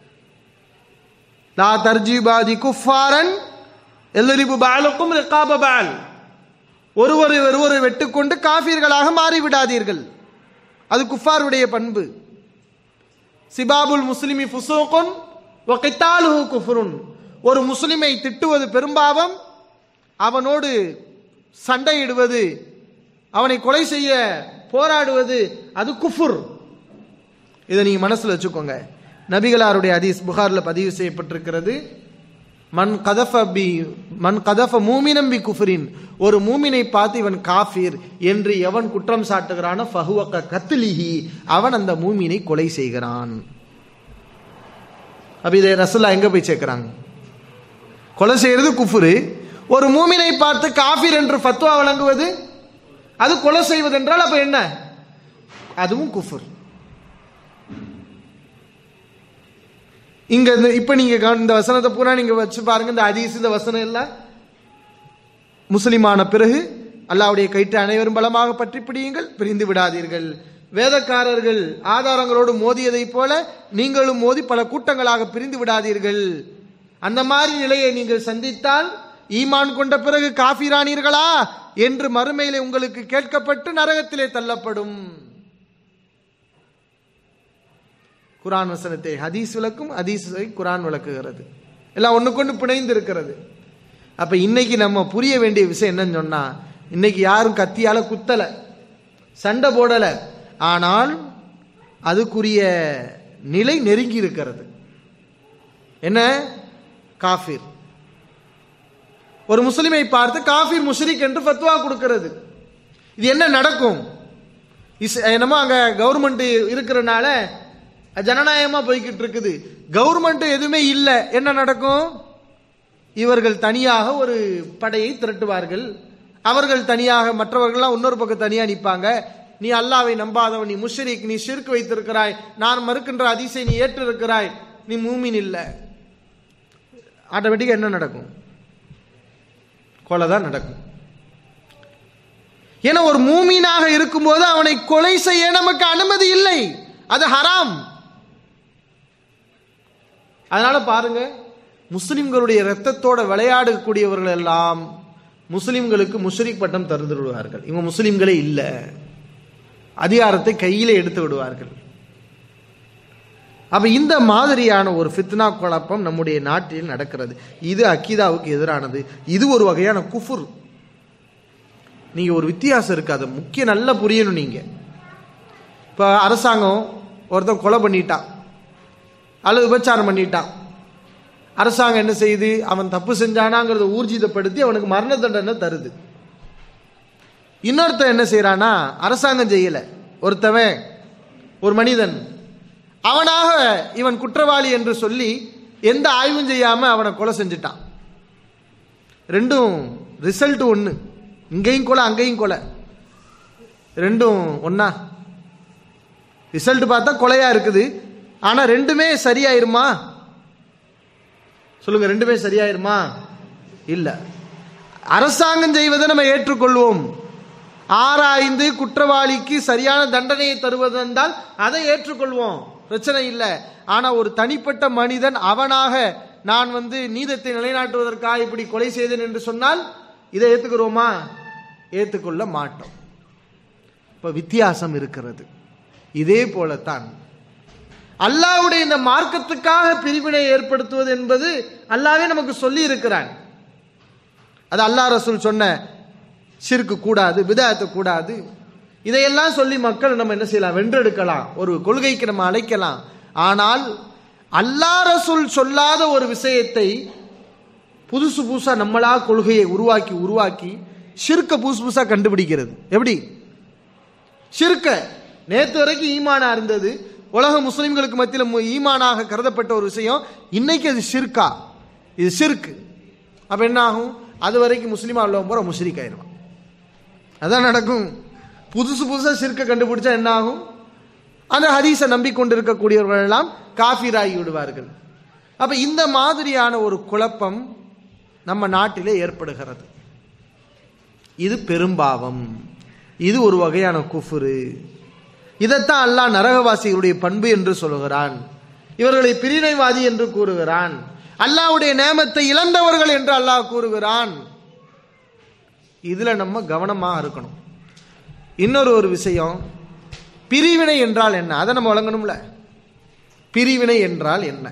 லா தர்ஜிபாதி குஃபாரன் எல்லரிபு பாலுக்கும் ரிகாப பால் ஒருவரை ஒருவரை வெட்டுக்கொண்டு காஃபியர்களாக மாறிவிடாதீர்கள் அது குஃபாருடைய பண்பு சிபாபுல் முஸ்லிமி ஃபுசூகுன் வகைத்தாலுஹு குஃபுருன் ஒரு முஸ்லிமை திட்டுவது பெரும்பாவம் அவனோடு சண்டையிடுவது அவனை கொலை செய்ய போராடுவது அது குஃபுர் இதை நீங்க மனசுல வச்சுக்கோங்க நபிகளாருடைய ஹதீஸ் புகார்ல பதிவு செய்யப்பட்டிருக்கிறது மன் கதஃப பி மன் கதஃப மூமினம் பி குஃபரின் ஒரு மூமினை பார்த்து இவன் காஃபிர் என்று எவன் குற்றம் சாட்டுகிறானோ ஃபஹுவக்க கத்லிஹி அவன் அந்த மூமினை கொலை செய்கிறான் அப்ப இதை ரசுல்லா எங்க போய் சேர்க்கிறாங்க கொலை செய்யறது குஃபுரு ஒரு மூமினை பார்த்து காஃபிர் என்று ஃபத்வா வழங்குவது அது கொலை செய்வது என்றால் அப்ப என்ன அதுவும் குஃபுர் இங்க இந்த இப்ப நீங்க கவனி- இந்த வசனத்தை பூரா நீங்க வச்சு பாருங்க இந்த ஹதீஸ் இந்த வசனம் எல்லாம் முஸ்லிமான பிறகு அல்லாவுடைய கயிற்று அனைவரும் பலமாக பற்றி பிடியுங்கள் பிரிந்து விடாதீர்கள் வேதக்காரர்கள் ஆதாரங்களோடு மோதியதைப் போல நீங்களும் மோதி பல கூட்டங்களாக பிரிந்து விடாதீர்கள் அந்த மாதிரி நிலையை நீங்கள் சந்தித்தால் ஈமான் கொண்ட பிறகு காஃபிரானீர்களா என்று மறுமையிலே உங்களுக்கு கேட்கப்பட்டு நரகத்திலே தள்ளப்படும் குரான் வசனத்தை ஹதீஸ் விளக்கும் ஹதீஸை குரான் விளக்குகிறது எல்லாம் ஒண்ணுக்கொண்டு பிணைந்து இருக்கிறது அப்ப இன்னைக்கு நம்ம புரிய வேண்டிய விஷயம் என்னன்னு சொன்னா இன்னைக்கு யாரும் கத்தியால குத்தல சண்டை போடல ஆனால் அதுக்குரிய நிலை நெருங்கி இருக்கிறது என்ன காஃபிர் ஒரு முஸ்லிமை பார்த்து காஃபிர் முஷ்ரிக் என்று ஃபத்வா கொடுக்கிறது இது என்ன நடக்கும் இஸ் என்னமோ அங்க கவர்மெண்ட் இருக்கிறனால ஜனநாயகமா போய்கிட்டு இருக்குது கவர்மெண்ட் எதுவுமே இல்லை என்ன நடக்கும் இவர்கள் தனியாக ஒரு படையை திரட்டுவார்கள் அவர்கள் தனியாக மற்றவர்கள்லாம் இன்னொரு பக்கம் தனியா நிற்பாங்க நீ அல்லாவை நம்பாதவன் நீ முஷ்ரிக் நீ ஷிர்க் வைத்திருக்கிறாய் நான் மறுக்கின்ற அதிசை நீ ஏற்றிருக்கிறாய் நீ மூமின் இல்லை ஆட்டோமேட்டிக்கா என்ன நடக்கும் கொலை தான் நடக்கும் ஏன்னா ஒரு மூமீனாக இருக்கும்போது அவனை கொலை செய்ய நமக்கு அனுமதி இல்லை அது ஹராம் அதனால பாருங்க முஸ்லிம்களுடைய இரத்தத்தோட விளையாடக்கூடியவர்கள் எல்லாம் முஸ்லிம்களுக்கு முஷ்ரிக் பட்டம் தந்து விடுவார்கள் இவங்க முஸ்லிம்களே இல்லை அதிகாரத்தை கையிலே எடுத்து விடுவார்கள் அப்ப இந்த மாதிரியான ஒரு ஃபித்னா குழப்பம் நம்முடைய நாட்டில் நடக்கிறது இது அக்கீதாவுக்கு எதிரானது இது ஒரு வகையான குஃபுர் நீங்க ஒரு வித்தியாசம் இருக்கு அதை முக்கிய நல்லா புரியணும் நீங்க இப்ப அரசாங்கம் ஒருத்தன் கொலை பண்ணிட்டான் அல்லது விபச்சாரம் பண்ணிட்டான் அரசாங்கம் என்ன செய்யுது அவன் தப்பு செஞ்சானாங்கிறத ஊர்ஜிதப்படுத்தி அவனுக்கு மரண தண்டனை தருது இன்னொருத்தன் என்ன செய்யறானா அரசாங்கம் செய்யல ஒருத்தவன் ஒரு மனிதன் அவனாக இவன் குற்றவாளி என்று சொல்லி எந்த ஆய்வும் செய்யாம அவனை கொலை செஞ்சுட்டான் ரெண்டும் ரிசல்ட் ஒன்று இங்கேயும் கொலை அங்கேயும் கொலை ரெண்டும் ஒண்ணா ரிசல்ட் பார்த்தா கொலையா இருக்குது ஆனா ரெண்டுமே சரியாயிருமா சொல்லுங்க ரெண்டுமே சரியாயிருமா இல்ல அரசாங்கம் செய்வதை நம்ம ஏற்றுக்கொள்வோம் ஆராய்ந்து குற்றவாளிக்கு சரியான தண்டனையை தருவது என்றால் அதை ஏற்றுக்கொள்வோம் பிரச்சனை இல்லை ஆனா ஒரு தனிப்பட்ட மனிதன் அவனாக நான் வந்து நீதத்தை நிலைநாட்டுவதற்காக இப்படி கொலை செய்தேன் என்று சொன்னால் இதை ஏத்துக்கிறோமா ஏற்றுக்கொள்ள மாட்டோம் இப்ப வித்தியாசம் இருக்கிறது இதே போலத்தான் அல்லாஹ்வுடைய இந்த மார்க்கத்துக்காக பிரிவினை ஏற்படுத்துவது என்பது அல்லாவே நமக்கு சொல்லி இருக்கிறான் அது அல்லாஹ் ரசூல் சொன்ன சிறுக்கு கூடாது விதாயத்தை கூடாது இதையெல்லாம் சொல்லி மக்கள் நம்ம என்ன செய்யலாம் வென்றெடுக்கலாம் ஒரு கொள்கைக்கு நம்ம அழைக்கலாம் ஆனால் அல்லாஹ் ரசூல் சொல்லாத ஒரு விஷயத்தை புதுசு புதுசா நம்மளா கொள்கையை உருவாக்கி உருவாக்கி ஷிர்க்க புதுசு புதுசா கண்டுபிடிக்கிறது எப்படி ஷிர்க்க நேத்து வரைக்கும் ஈமானா இருந்தது உலக முஸ்லிம்களுக்கு மத்தியில் மு- ஈமானாக கருதப்பட்ட ஒரு விஷயம் இன்னைக்கு அது ஷிர்கா இது ஷிர்க்கு அப்ப என்ன ஆகும் அது வரைக்கும் முஸ்லீமா உள்ளவன் போற முஷ்ரிக் ஆயிடுவான் அதான் நடக்கும் புதுசு புதுசா ஷிர்க்க கண்டுபிடிச்சா என்ன ஆகும் அந்த ஹதீஸை நம்பிக்கொண்டிருக்கக்கூடியவர்கள் எல்லாம் காஃபிராகி விடுவார்கள் அப்ப இந்த மாதிரியான ஒரு குழப்பம் நம்ம நாட்டிலே ஏற்படுகிறது இது பெரும்பாவம் இது ஒரு வகையான குஃபுரு இதைத்தான் அல்லாஹ் நரகவாசிகளுடைய பண்பு என்று சொல்லுகிறான் இவர்களை பிரிவினைவாதி என்று கூறுகிறான் அல்லாஹ்வுடைய நேமத்தை இழந்தவர்கள் என்று அல்லாஹ் கூறுகிறான் இதுல நம்ம கவனமா இருக்கணும் இன்னொரு ஒரு விஷயம் பிரிவினை என்றால் என்ன அதை நம்ம வழங்கணும்ல பிரிவினை என்றால் என்ன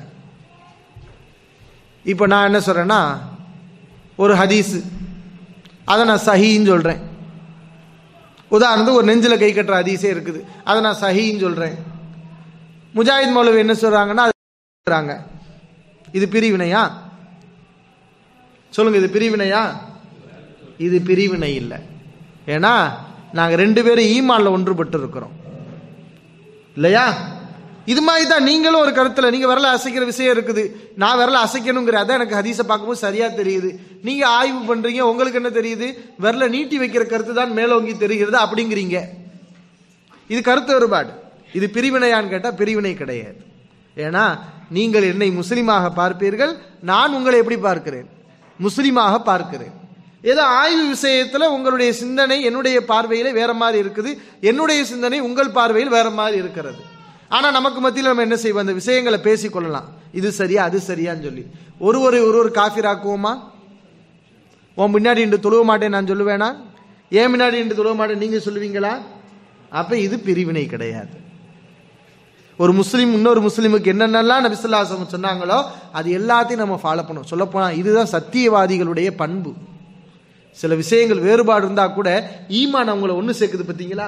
இப்போ நான் என்ன சொல்றேன்னா ஒரு ஹதீஸ் அதை நான் சஹின்னு சொல்றேன் உதாரணத்துக்கு ஒரு நெஞ்சில் கை கட்டுற ஹதீஸே இருக்குது அதை நான் சஹின்னு சொல்றேன் முஜாஹித் மௌலவி என்ன சொல்றாங்கன்னா அது சொல்றாங்க. இது பிரிவினையா சொல்லுங்க இது பிரிவினையா இது பிரிவினை இல்லை ஏன்னா நாங்க ரெண்டு பேரும் ஈமான்ல ஒன்றுபட்டு இருக்கிறோம் இல்லையா இது மாதிரி தான் நீங்களும் ஒரு கருத்துல நீங்க விரல அசைக்கிற விஷயம் இருக்குது நான் விரல அசைக்கணுங்கிற அதான் எனக்கு ஹதீஸை பார்க்கும்போது சரியா தெரியுது நீங்க ஆய்வு பண்றீங்க உங்களுக்கு என்ன தெரியுது விரல நீட்டி வைக்கிற கருத்து தான் மேலோங்கி தெரிகிறது அப்படிங்கிறீங்க இது கருத்து வேறுபாடு இது பிரிவினையான்னு கேட்டா பிரிவினை கிடையாது ஏன்னா நீங்கள் என்னை முஸ்லிமாக பார்ப்பீர்கள் நான் உங்களை எப்படி பார்க்கிறேன் முஸ்லிமாக பார்க்கிறேன் ஏதோ ஆய்வு விஷயத்துல உங்களுடைய சிந்தனை என்னுடைய பார்வையில வேற மாதிரி இருக்குது என்னுடைய சிந்தனை உங்கள் பார்வையில் வேற மாதிரி இருக்கிறது ஆனா நமக்கு மத்தியில் நம்ம என்ன செய்வோம் அந்த விஷயங்களை பேசிக்கொள்ளலாம் இது சரியா அது சரியான்னு சொல்லி ஒருவரை ஒருவர் காஃபிராக்குவோமா உன் முன்னாடி இன்று தொழுவ மாட்டேன் நான் சொல்லுவேனா ஏன் முன்னாடி இன்று தொழுவ மாட்டேன் நீங்க சொல்லுவீங்களா அப்ப இது பிரிவினை கிடையாது ஒரு முஸ்லீம் இன்னொரு முஸ்லீமுக்கு என்னென்னலாம் நபிசுல்லாசம் சொன்னாங்களோ அது எல்லாத்தையும் நம்ம ஃபாலோ பண்ணுவோம் சொல்லப்போனா இதுதான் சத்தியவாதிகளுடைய பண்பு சில விஷயங்கள் வேறுபாடு இருந்தா கூட ஈமான் அவங்கள ஒண்ணு சேர்க்குது பார்த்தீங்களா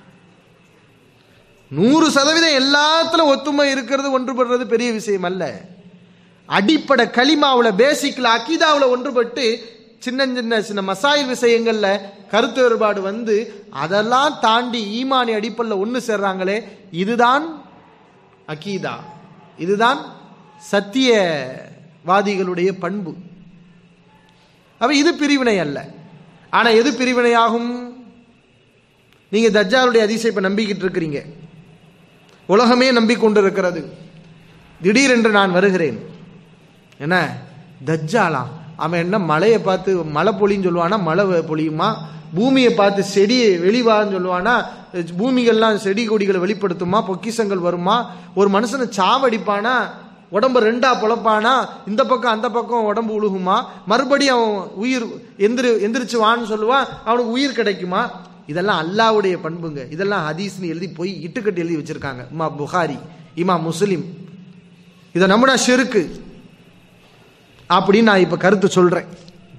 நூறு சதவீதம் எல்லாத்துல ஒத்துமை இருக்கிறது ஒன்றுபடுறது பெரிய விஷயம் அல்ல அடிப்படை களிமாவுல பேசிக்ல அக்கீதாவுல ஒன்றுபட்டு சின்ன சின்ன சின்ன மசாயில் விஷயங்கள்ல கருத்து வேறுபாடு வந்து அதெல்லாம் தாண்டி ஈமானி அடிப்படையில் ஒன்று சேர்றாங்களே இதுதான் அக்கீதா இதுதான் சத்தியவாதிகளுடைய பண்பு அப்ப இது பிரிவினை அல்ல ஆனா எது பிரிவினையாகும் நீங்க தஜ்ஜாலுடைய அதிசயம் இப்ப நம்பிக்கிட்டு இருக்கிறீங்க உலகமே நம்பிக்கொண்டிருக்கிறது திடீரென்று நான் வருகிறேன் என்ன தஜ்ஜாலா அவன் என்ன மலையை பார்த்து மழை பொழின்னு சொல்லுவானா மழை பொழியுமா பூமியை பார்த்து செடி வெளிவான்னு சொல்லுவானா பூமிகள்லாம் செடி கொடிகளை வெளிப்படுத்துமா பொக்கிஷங்கள் வருமா ஒரு மனுஷனை சாவடிப்பானா உடம்பு ரெண்டா பொழப்பானா இந்த பக்கம் அந்த பக்கம் உடம்பு உழுகுமா மறுபடியும் அவன் உயிர் எந்திரி எந்திரிச்சு வான்னு சொல்லுவான் அவனுக்கு உயிர் கிடைக்குமா இதெல்லாம் அல்லாவுடைய பண்புங்க இதெல்லாம் ஹதீஸ்னு எழுதி போய் இட்டுக்கட்டு எழுதி வச்சிருக்காங்க இமா புகாரி இமா முஸ்லிம் இதை நம்பினா ஷிருக்கு அப்படின்னு நான் இப்ப கருத்து சொல்றேன்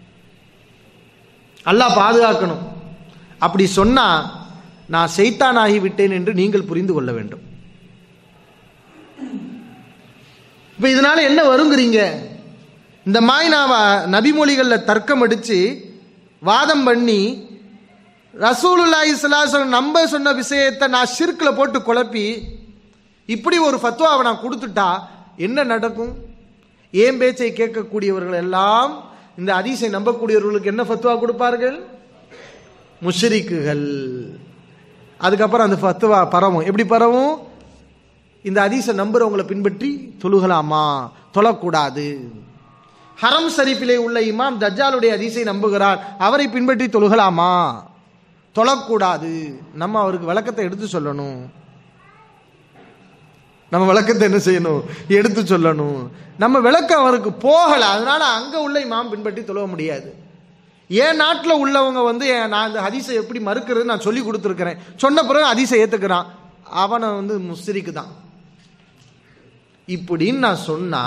அல்லாஹ் பாதுகாக்கணும் அப்படி சொன்னா நான் செய்தான் ஆகிவிட்டேன் என்று நீங்கள் புரிந்து கொள்ள வேண்டும் இப்ப இதனால என்ன வருங்கிறீங்க இந்த மாதிரி நான் நபிமொழிகள்ல தர்க்கம் அடிச்சு வாதம் பண்ணி ரசூலுல்லாஹி ஸல்லல்லாஹு நம்ப சொன்ன விஷயத்தை நான் ஷிர்க்ல போட்டு குழப்பி இப்படி ஒரு ஃபத்வாவை நான் கொடுத்துட்டா என்ன நடக்கும் ஏன் பேச்சை கேட்கக்கூடியவர்கள் எல்லாம் இந்த அதிசை நம்பக்கூடியவர்களுக்கு என்ன ஃபத்வா கொடுப்பார்கள் முஷ்ரிக்குகள் அதுக்கப்புறம் அந்த ஃபத்வா பரவும் எப்படி பரவும் இந்த அதிசை நம்புறவங்களை பின்பற்றி தொழுகலாமா தொழக்கூடாது ஹரம் ஷரீஃபிலே உள்ள இமாம் தஜ்ஜாலுடைய அதிசை நம்புகிறார் அவரை பின்பற்றி தொழுகலாமா தொழக்கூடாது நம்ம அவருக்கு விளக்கத்தை எடுத்து சொல்லணும் நம்ம விளக்கத்தை என்ன செய்யணும் எடுத்து சொல்லணும் நம்ம விளக்கம் அவருக்கு போகல அதனால அங்க உள்ள இமாம் பின்பற்றி தொழ முடியாது என் நாட்டில் உள்ளவங்க வந்து என் நான் இந்த ஹதீஸை எப்படி மறுக்கிறது நான் சொல்லி கொடுத்துருக்கிறேன் சொன்ன பிறகு ஹதீஸை ஏத்துக்கிறான் அவனை வந்து முஸ்ரிக்கு தான் இப்படின்னு நான் சொன்னா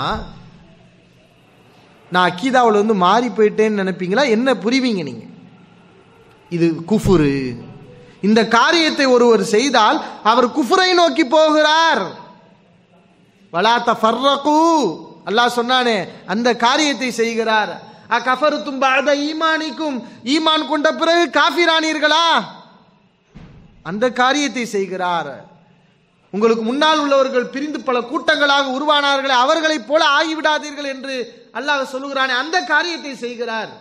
நான் அக்கீதாவில் வந்து மாறி போயிட்டேன்னு நினைப்பீங்களா என்ன புரிவீங்க நீங்க இது குஃபுரு இந்த காரியத்தை ஒருவர் செய்தால் அவர் குஃபுரை நோக்கி போகிறார் வலா தஃபர்ரகு அல்லாஹ் சொன்னானே அந்த காரியத்தை செய்கிறார் அகஃபருத்தும் பாத ஈமானிக்கும் ஈமான் கொண்ட பிறகு காஃபிரானீர்களா அந்த காரியத்தை செய்கிறார் உங்களுக்கு முன்னால் உள்ளவர்கள் பிரிந்து பல கூட்டங்களாக உருவானார்களே அவர்களைப் போல ஆகிவிடாதீர்கள் என்று அல்லாஹ் சொல்லுகிறானே அந்த காரியத்தை செய்கிறார்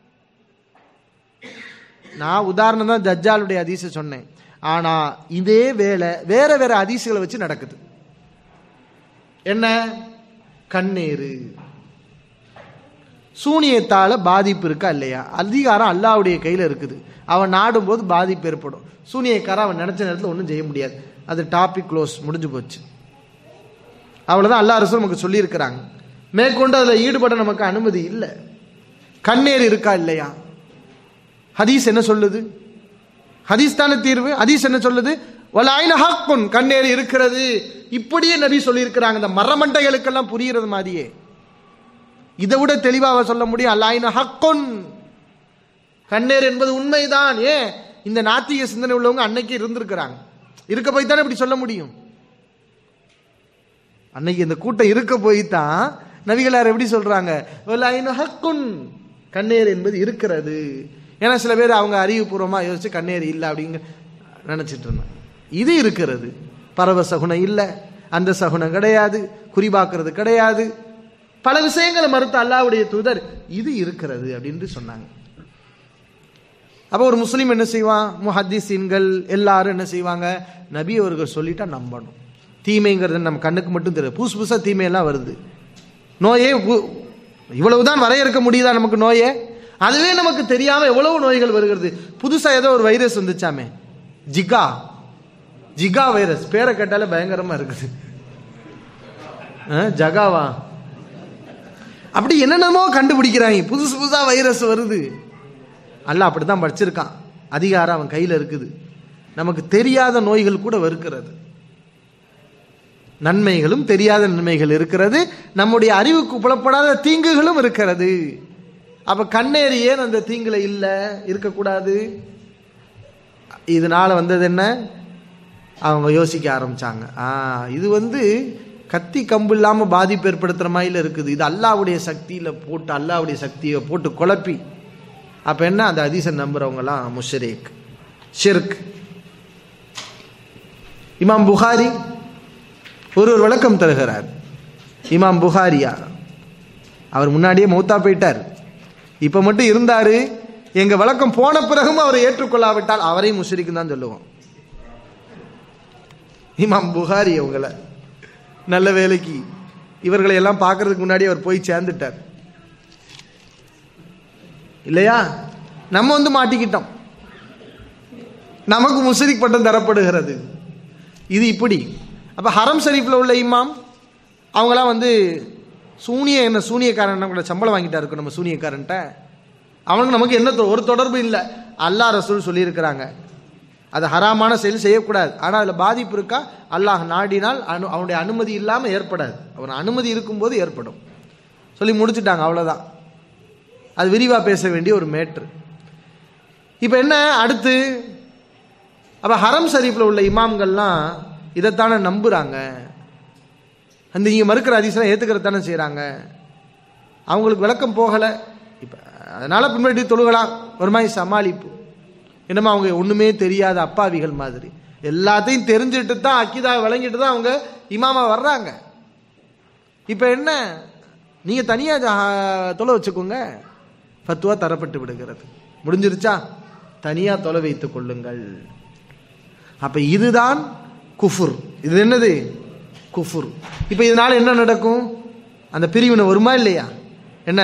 நான் உதாரணம் தான் தஜ்ஜாலுடைய அதிசை சொன்னேன் ஆனா இதே வேலை வேற வேற அதிசைகளை வச்சு நடக்குது என்ன கண்ணீரு சூனியத்தால பாதிப்பு இருக்கா இல்லையா அதிகாரம் அல்லாவுடைய கையில இருக்குது அவன் நாடும் போது பாதிப்பு ஏற்படும் சூனியக்காரன் அவன் நினைச்ச நேரத்தில் ஒன்றும் செய்ய முடியாது அது டாபிக் க்ளோஸ் முடிஞ்சு போச்சு அவ்வளவுதான் அல்லா அரசு நமக்கு சொல்லியிருக்கிறாங்க மேற்கொண்டு அதில் ஈடுபட நமக்கு அனுமதி இல்லை கண்ணீர் இருக்கா இல்லையா ஹதீஸ் என்ன சொல்லுது ஹதீஸ் தானே தீர்வு ஹதீஸ் என்ன சொல்லுது வலாயின ஹக்குன் கண்ணேர் இருக்கிறது இப்படியே நபி சொல்லியிருக்கிறாங்க இந்த மரமண்டைகளுக்கெல்லாம் புரிகிறது மாதிரியே இதை விட தெளிவாக சொல்ல முடியும் அல்லாயின ஹக்குன் கண்ணேர் என்பது உண்மைதான் ஏன் இந்த நாத்திக சிந்தனை உள்ளவங்க அன்னைக்கு இருந்திருக்கிறாங்க இருக்க போய் தானே இப்படி சொல்ல முடியும் அன்னைக்கு இந்த கூட்டம் இருக்க போய் தான் நபிகளார் எப்படி சொல்றாங்க வலாயின ஹக்குன் கண்ணேர் என்பது இருக்கிறது ஏன்னா சில பேர் அவங்க அறிவுபூர்வமாக யோசிச்சு கண்ணேர் இல்லை அப்படிங்க நினச்சிட்டு இருந்தாங்க இது இருக்கிறது பரவ சகுனம் இல்லை அந்த சகுனம் கிடையாது குறிபாக்குறது கிடையாது பல விஷயங்களை மறுத்த அல்லாவுடைய தூதர் இது இருக்கிறது அப்படின்னு சொன்னாங்க அப்போ ஒரு முஸ்லீம் என்ன செய்வான் முஹத்திசீன்கள் எல்லாரும் என்ன செய்வாங்க நபி அவர்கள் சொல்லிட்டா நம்பணும் தீமைங்கிறது நம்ம கண்ணுக்கு மட்டும் தெரியும் புதுசு புதுசாக தீமையெல்லாம் வருது நோயே உ- இவ்வளவுதான் வரையறுக்க முடியுதா நமக்கு நோயே அதுவே நமக்கு தெரியாம எவ்வளவு நோய்கள் வருகிறது புதுசா ஏதோ ஒரு வைரஸ் வந்துச்சாமே ஜிகா ஜிகா வைரஸ் பேரை கேட்டாலே பயங்கரமா இருக்குது ஆ, ஜகாவா அப்படி என்னென்னமோ கண்டுபிடிக்கிறாங்க புதுசு புதுசா வைரஸ் வருது அல்ல அப்படித்தான் படிச்சிருக்கான் அதிகாரம் அவன் கையில இருக்குது நமக்கு தெரியாத நோய்கள் கூட வருகிறது நன்மைகளும் தெரியாத நன்மைகள் இருக்கிறது நம்முடைய அறிவுக்கு புலப்படாத தீங்குகளும் இருக்கிறது அப்ப கண்ணேறி ஏன் அந்த தீங்குல இல்ல இருக்கக்கூடாது இதனால வந்தது என்ன அவங்க யோசிக்க ஆரம்பிச்சாங்க ஆ இது வந்து கத்தி கம்பு இல்லாம பாதிப்பு ஏற்படுத்துற மாதிரி இருக்குது இது அல்லாவுடைய சக்தியில போட்டு அல்லாவுடைய சக்தியை போட்டு குழப்பி அப்ப என்ன அந்த அதிசன் நம்புறவங்கலாம் முஷரேக் ஷிர்க் இமாம் புகாரி ஒரு ஒரு விளக்கம் தருகிறார் இமாம் புகாரியா அவர் முன்னாடியே மௌத்தா போயிட்டார் இப்ப மட்டும் இருந்தாரு எங்க விளக்கம் போன பிறகும் அவரை ஏற்றுக்கொள்ளாவிட்டால் அவரையும் முஷரிக்கு தான் சொல்லுவோம் இமாம் புகாரி அவங்கள நல்ல வேலைக்கு இவர்களை எல்லாம் பார்க்கறதுக்கு முன்னாடி அவர் போய் சேர்ந்துட்டார் இல்லையா நம்ம வந்து மாட்டிக்கிட்டோம் நமக்கு முஷரிக் பட்டம் தரப்படுகிறது இது இப்படி அப்ப ஹரம் ஷரீஃப்ல உள்ள இமாம் அவங்களாம் வந்து சூனிய என்ன சூனியக்காரன் கூட சம்பளம் வாங்கிட்டா இருக்கும் நம்ம சூனியக்காரன்ட்ட அவனுக்கு நமக்கு என்ன தொ- ஒரு தொடர்பு இல்லை அல்லாஹ் ரசூல் சொல்லியிருக்கிறாங்க அது ஹராமான செயல் செய்யக்கூடாது ஆனால் அதில் பாதிப்பு இருக்கா அல்லாஹ் நாடினால் அனு அவனுடைய அனுமதி இல்லாமல் ஏற்படாது அவன் அனுமதி இருக்கும்போது ஏற்படும் சொல்லி முடிச்சுட்டாங்க அவ்வளோதான் அது விரிவாக பேச வேண்டிய ஒரு மேட்ரு இப்போ என்ன அடுத்து அப்போ ஹரம் ஷரீஃபில் உள்ள இமாம்கள்லாம் இதைத்தானே நம்புகிறாங்க அந்த இங்கே மறுக்கிற அதிசயம் ஏற்றுக்கிறது தானே செய்கிறாங்க அவங்களுக்கு விளக்கம் போகலை இப்போ அதனால் பின்பற்றி தொழுகலாம் ஒரு மாதிரி சமாளிப்பு என்னமா அவங்க ஒன்றுமே தெரியாத அப்பாவிகள் மாதிரி எல்லாத்தையும் தெரிஞ்சுட்டு தான் அக்கிதா விளங்கிட்டு தான் அவங்க இமாமா வர்றாங்க இப்போ என்ன நீங்கள் தனியாக தொலை வச்சுக்கோங்க ஃபத்துவா தரப்பட்டு விடுகிறது முடிஞ்சிருச்சா தனியாக தொலை வைத்துக் கொள்ளுங்கள் அப்ப இதுதான் குஃபுர் இது என்னது குஃபுர் இப்ப இதனால என்ன நடக்கும் அந்த பிரிவினை வருமா இல்லையா என்ன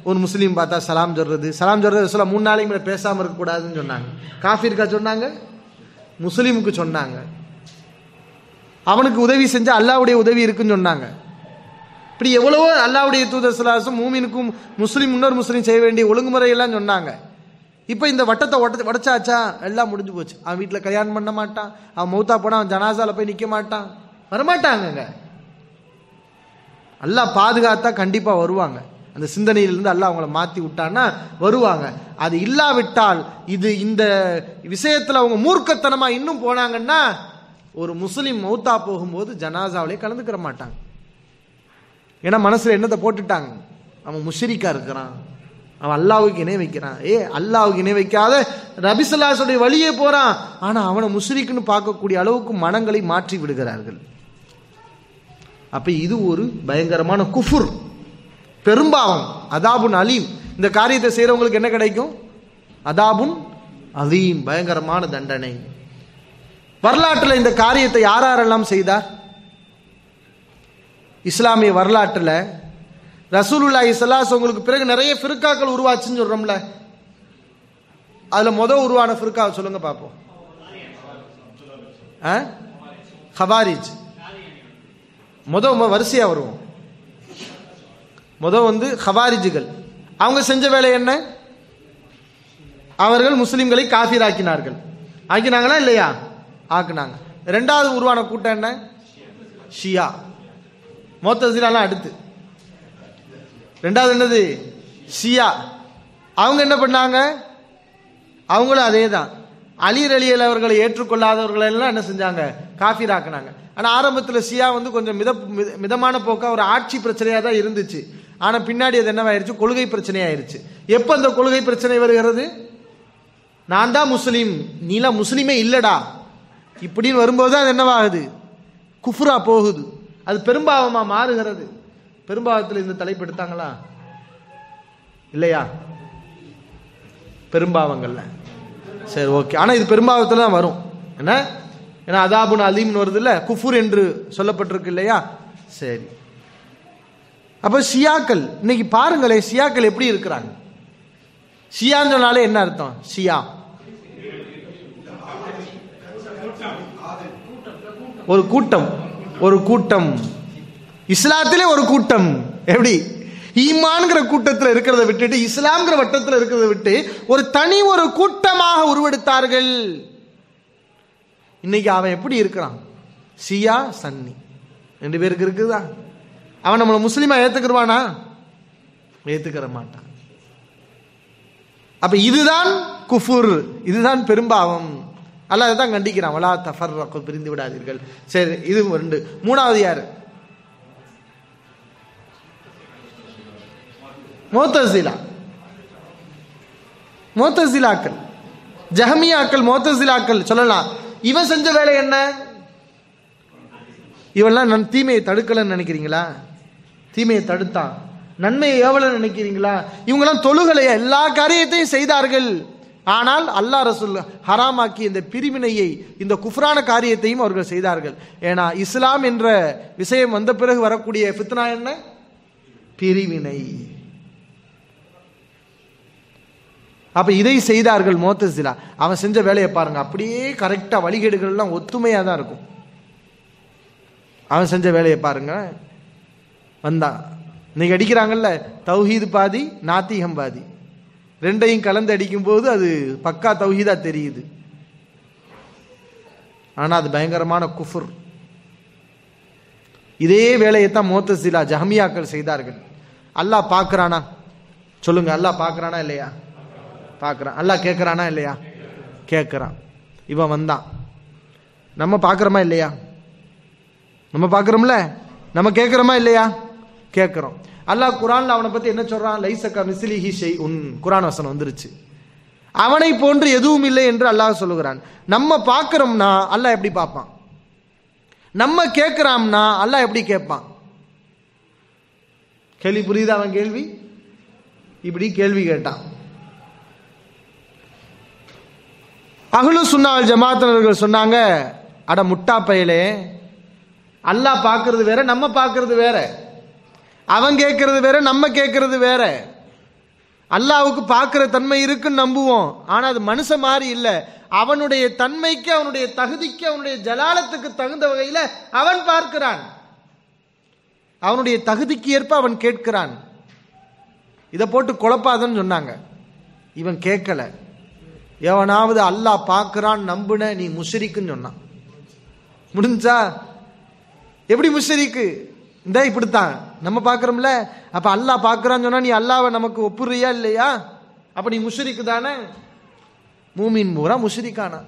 ஒரு முஸ்லீம் பார்த்தா சலாம் சொல்றது சலாம் சொல்றது சொல்ல மூணு நாளைக்கு மேலே பேசாமல் இருக்கக்கூடாதுன்னு சொன்னாங்க காஃபிருக்கா சொன்னாங்க முஸ்லீமுக்கு சொன்னாங்க அவனுக்கு உதவி செஞ்சா அல்லாவுடைய உதவி இருக்குன்னு சொன்னாங்க இப்படி எவ்வளவோ அல்லாவுடைய தூதர் சலாசம் மூமினுக்கும் முஸ்லீம் இன்னொரு முஸ்லீம் செய்ய வேண்டிய ஒழுங்குமுறை எல்லாம் சொன்னாங்க இப்போ இந்த வட்டத்தை உடச்சு உடச்சாச்சா எல்லாம் முடிஞ்சு போச்சு அவன் வீட்டில் கல்யாணம் பண்ண மாட்டான் அவன் மௌத்தா போனா அவன் ஜனாசால போய் நிற்க மாட்டான் வரமாட்டாங்கங்க அல்லாஹ் பாதுகாத்தா கண்டிப்பா வருவாங்க அந்த சிந்தனையிலிருந்து அல்லாஹ் அவங்கள மாத்தி விட்டான்னா வருவாங்க அது இல்லாவிட்டால் இது இந்த விஷயத்துல அவங்க மூர்க்கத்தனமா இன்னும் போனாங்கன்னா ஒரு முஸ்லிம் மௌத்தா போகும்போது ஜனாசாவிலே கலந்துக்கிற மாட்டாங்க ஏன்னா மனசுல என்னத்தை போட்டுட்டாங்க அவன் முஷரிக்கா இருக்கிறான் அவன் அல்லாவுக்கு இணை வைக்கிறான் ஏ அல்லாவுக்கு இணை வைக்காத ரபிசல்லாசுடைய வழியே போறான் ஆனா அவனை முஷரிக்குன்னு பார்க்கக்கூடிய அளவுக்கு மனங்களை மாற்றி விடுகிறார்கள் அப்ப இது ஒரு பயங்கரமான குஃபுர் பெரும்பாவம் அதாபுன் அலீம் இந்த காரியத்தை செய்யறவங்களுக்கு என்ன கிடைக்கும் அதாபுன் அலீம் பயங்கரமான தண்டனை வரலாற்றில் இந்த காரியத்தை யார் யாரெல்லாம் செய்தார் இஸ்லாமிய வரலாற்றில் ரசூலுல்லா இஸ்லாஸ் உங்களுக்கு பிறகு நிறைய ஃபிருக்காக்கள் உருவாச்சுன்னு சொல்றோம்ல அதுல முத உருவான ஃபிருக்கா சொல்லுங்க பார்ப்போம் ஆ? ஹவாரிஜ் முத ம- வரிசையா வருவோம் முத வந்து ஹவாரிஜுகள் அவங்க செஞ்ச வேலை என்ன அவர்கள் முஸ்லிம்களை காஃபிராக்கினார்கள் ஆக்கினாங்களா இல்லையா ஆக்குனாங்க ரெண்டாவது உருவான கூட்டம் என்ன ஷியா மோத்தசிலாலாம் அடுத்து ரெண்டாவது என்னது ஷியா அவங்க என்ன பண்ணாங்க அவங்களும் அதே தான் அலீர் அலியல் அவர்களை ஏற்றுக்கொள்ளாதவர்களை எல்லாம் என்ன செஞ்சாங்க காஃபிராக்குனாங்க ஆனால் ஆரம்பத்தில் ஷியா வந்து கொஞ்சம் மித மித- மிதமான போக்கா ஒரு ஆட்சி பிரச்சனையாக தான் இருந்துச்சு ஆனால் பின்னாடி அது என்னவாயிருச்சு கொள்கை பிரச்சனையாயிருச்சு எப்போ அந்த கொள்கை பிரச்சனை வருகிறது நான் தான் முஸ்லீம் நீலாம் முஸ்லீமே இல்லடா இப்படின்னு வரும்போது தான் அது என்னவாகுது குஃப்ரா போகுது அது பெரும்பாவமா மாறுகிறது பெரும்பாவத்தில் இந்த தலைப்பு எடுத்தாங்களா இல்லையா பெரும்பாவங்கள்ல சரி ஓகே ஆனா இது பெரும்பாவத்தில் தான் வரும் என்ன ஏன்னா அதாபுன் அலீம்னு வருது இல்ல குஃபுர் என்று சொல்லப்பட்டிருக்கு இல்லையா சரி அப்ப ஷியாக்கள் இன்னைக்கு பாருங்களேன் ஷியாக்கள் எப்படி இருக்கிறாங்க ஷியான்னு சொன்னாலே என்ன அர்த்தம் ஷியா ஒரு கூட்டம் ஒரு கூட்டம் இஸ்லாத்திலே ஒரு கூட்டம் எப்படி ஈமான்ங்கிற கூட்டத்தில் இருக்கிறத விட்டுட்டு இஸ்லாம்ங்கிற வட்டத்தில் இருக்கிறத விட்டு ஒரு தனி ஒரு கூட்டமாக உருவெடுத்தார்கள் இன்னைக்கு அவன் எப்படி இருக்கிறான் சியா சன்னி ரெண்டு பேருக்கு இருக்குதா அவன் நம்மளை முஸ்லீமா ஏத்துக்கிடுவானா ஏத்துக்கிற மாட்டான் அப்ப இதுதான் குஃபுர் இதுதான் பெரும்பாவம் அல்லாஹ் தான் கண்டிக்கிறான் வலா தஃபர் பிரிந்து விடாதீர்கள் சரி இது ரெண்டு மூணாவது யாரு மோத்தசிலா மோத்தசிலாக்கள் ஜஹமியாக்கள் மோத்தசிலாக்கள் சொல்லலாம் இவன் செஞ்ச வேலை என்ன இவெல்லாம் நன் தீமையை தடுக்கலன்னு நினைக்கிறீங்களா தீமையை தடுத்தான் நன்மையை ஏவலன்னு நினைக்கிறீங்களா இவங்கெல்லாம் தொழுகலையா எல்லா காரியத்தையும் செய்தார்கள் ஆனால் அல்லாஹ் ரசூல் ஹராமாக்கி இந்த பிரிவினையை இந்த குஃப்ரான காரியத்தையும் அவர்கள் செய்தார்கள் ஏன்னா இஸ்லாம் என்ற விஷயம் வந்த பிறகு வரக்கூடிய ஃபித்னா என்ன பிரிவினை அப்ப இதை செய்தார்கள் மோத்தசிலா அவன் செஞ்ச வேலையை பாருங்க அப்படியே கரெக்டா வழிகேடுகள்லாம் ஒத்துமையா தான் இருக்கும் அவன் செஞ்ச வேலையை பாருங்க வந்தான் இன்னைக்கு அடிக்கிறாங்கல்ல தௌஹீது பாதி நாத்திகம் பாதி ரெண்டையும் கலந்து அடிக்கும்போது அது பக்கா தௌஹீதா தெரியுது ஆனா அது பயங்கரமான குஃபுர் இதே வேலையை தான் மோத்தசிலா ஜஹமியாக்கள் செய்தார்கள் அல்லாஹ் பார்க்கறானா சொல்லுங்க அல்லாஹ் பார்க்கறானா இல்லையா பார்க்கறான் அல்லாஹ் கேட்கறானா இல்லையா கேட்கறான் இவன் வந்தான் நம்ம பார்க்கறோமா இல்லையா நம்ம பார்க்கறோம்ல நம்ம கேட்கறோமா இல்லையா கேட்கறோம் அல்லாஹ் குரான்ல அவனை பத்தி என்ன சொல்றான் லைசக்கா மிஸ்லிஹி ஷெய் உன் குரான் வசனம் வந்துருச்சு அவனை போன்று எதுவும் இல்லை என்று அல்லாஹ் சொல்லுகிறான் நம்ம பார்க்கறோம்னா அல்லாஹ் எப்படி பார்ப்பான் நம்ம கேட்கிறோம்னா அல்லாஹ் எப்படி கேட்பான் கேள்வி புரியுதா அவன் கேள்வி இப்படி கேள்வி கேட்டான் அகலு சுன்னாவல் ஜமாத்தினர்கள் சொன்னாங்க அட முட்டா பயலே அல்லாஹ் பார்க்கிறது வேற நம்ம பார்க்கிறது வேற அவன் கேட்கறது வேற நம்ம கேட்கறது வேற அல்லாவுக்கு பார்க்கிற தன்மை இருக்குன்னு நம்புவோம் ஆனா அது மனுஷன் மாதிரி இல்ல அவனுடைய தன்மைக்கு அவனுடைய தகுதிக்கு அவனுடைய ஜலாலத்துக்கு தகுந்த வகையில அவன் பார்க்கிறான் அவனுடைய தகுதிக்கு ஏற்ப அவன் கேட்கிறான் இதை போட்டு குழப்பாதன்னு சொன்னாங்க இவன் கேட்கல எவனாவது அல்லாஹ் பார்க்கிறான் நம்புன நீ முஷரிக்குன்னு சொன்னான் முடிஞ்சா எப்படி முஷரிக்கு இந்த இப்படித்தான் நம்ம பார்க்கறோம்ல அப்ப அல்லாஹ் பார்க்கறான்னு சொன்னா நீ அல்லாவை நமக்கு ஒப்புறியா இல்லையா அப்ப நீ முஷரிக்கு தானே மூமின் பூரா முஷரிக்கானா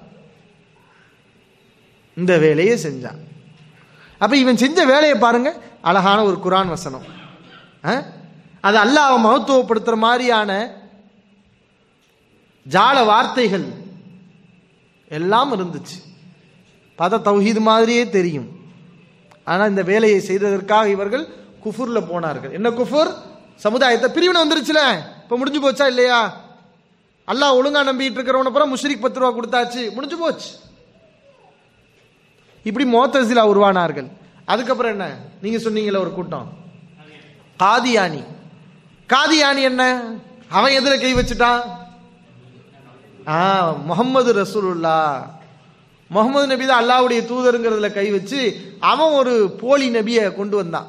இந்த வேலையை செஞ்சான் அப்ப இவன் செஞ்ச வேலையை பாருங்க அழகான ஒரு குரான் வசனம் ஆ? அது அல்லாஹ் மகத்துவப்படுத்துற மாதிரியான ஜால வார்த்தைகள் எல்லாம் இருந்துச்சு பார்த்தா தௌஹீது மாதிரியே தெரியும் ஆனா இந்த வேலையை செய்ததற்காக இவர்கள் குஃபுர்ல போனார்கள் என்ன குஃபுர் சமுதாயத்தை பிரிவினை வந்துருச்சுல இப்ப முடிஞ்சு போச்சா இல்லையா அல்லாஹ் ஒழுங்கா நம்பிட்டு இருக்கிறவன அப்புறம் முஷ்ரிக் பத்து ரூபா கொடுத்தாச்சு முடிஞ்சு போச்சு இப்படி மோத்தசிலா உருவானார்கள் அதுக்கப்புறம் என்ன நீங்க சொன்னீங்களே ஒரு கூட்டம் காதியானி காதியானி என்ன அவன் எதுல கை வச்சுட்டான் ஆ முகமது ரசூலுல்லா முகமது நபி தான் அல்லாவுடைய தூதருங்கிறதுல கை வச்சு அவன் ஒரு போலி நபியை கொண்டு வந்தான்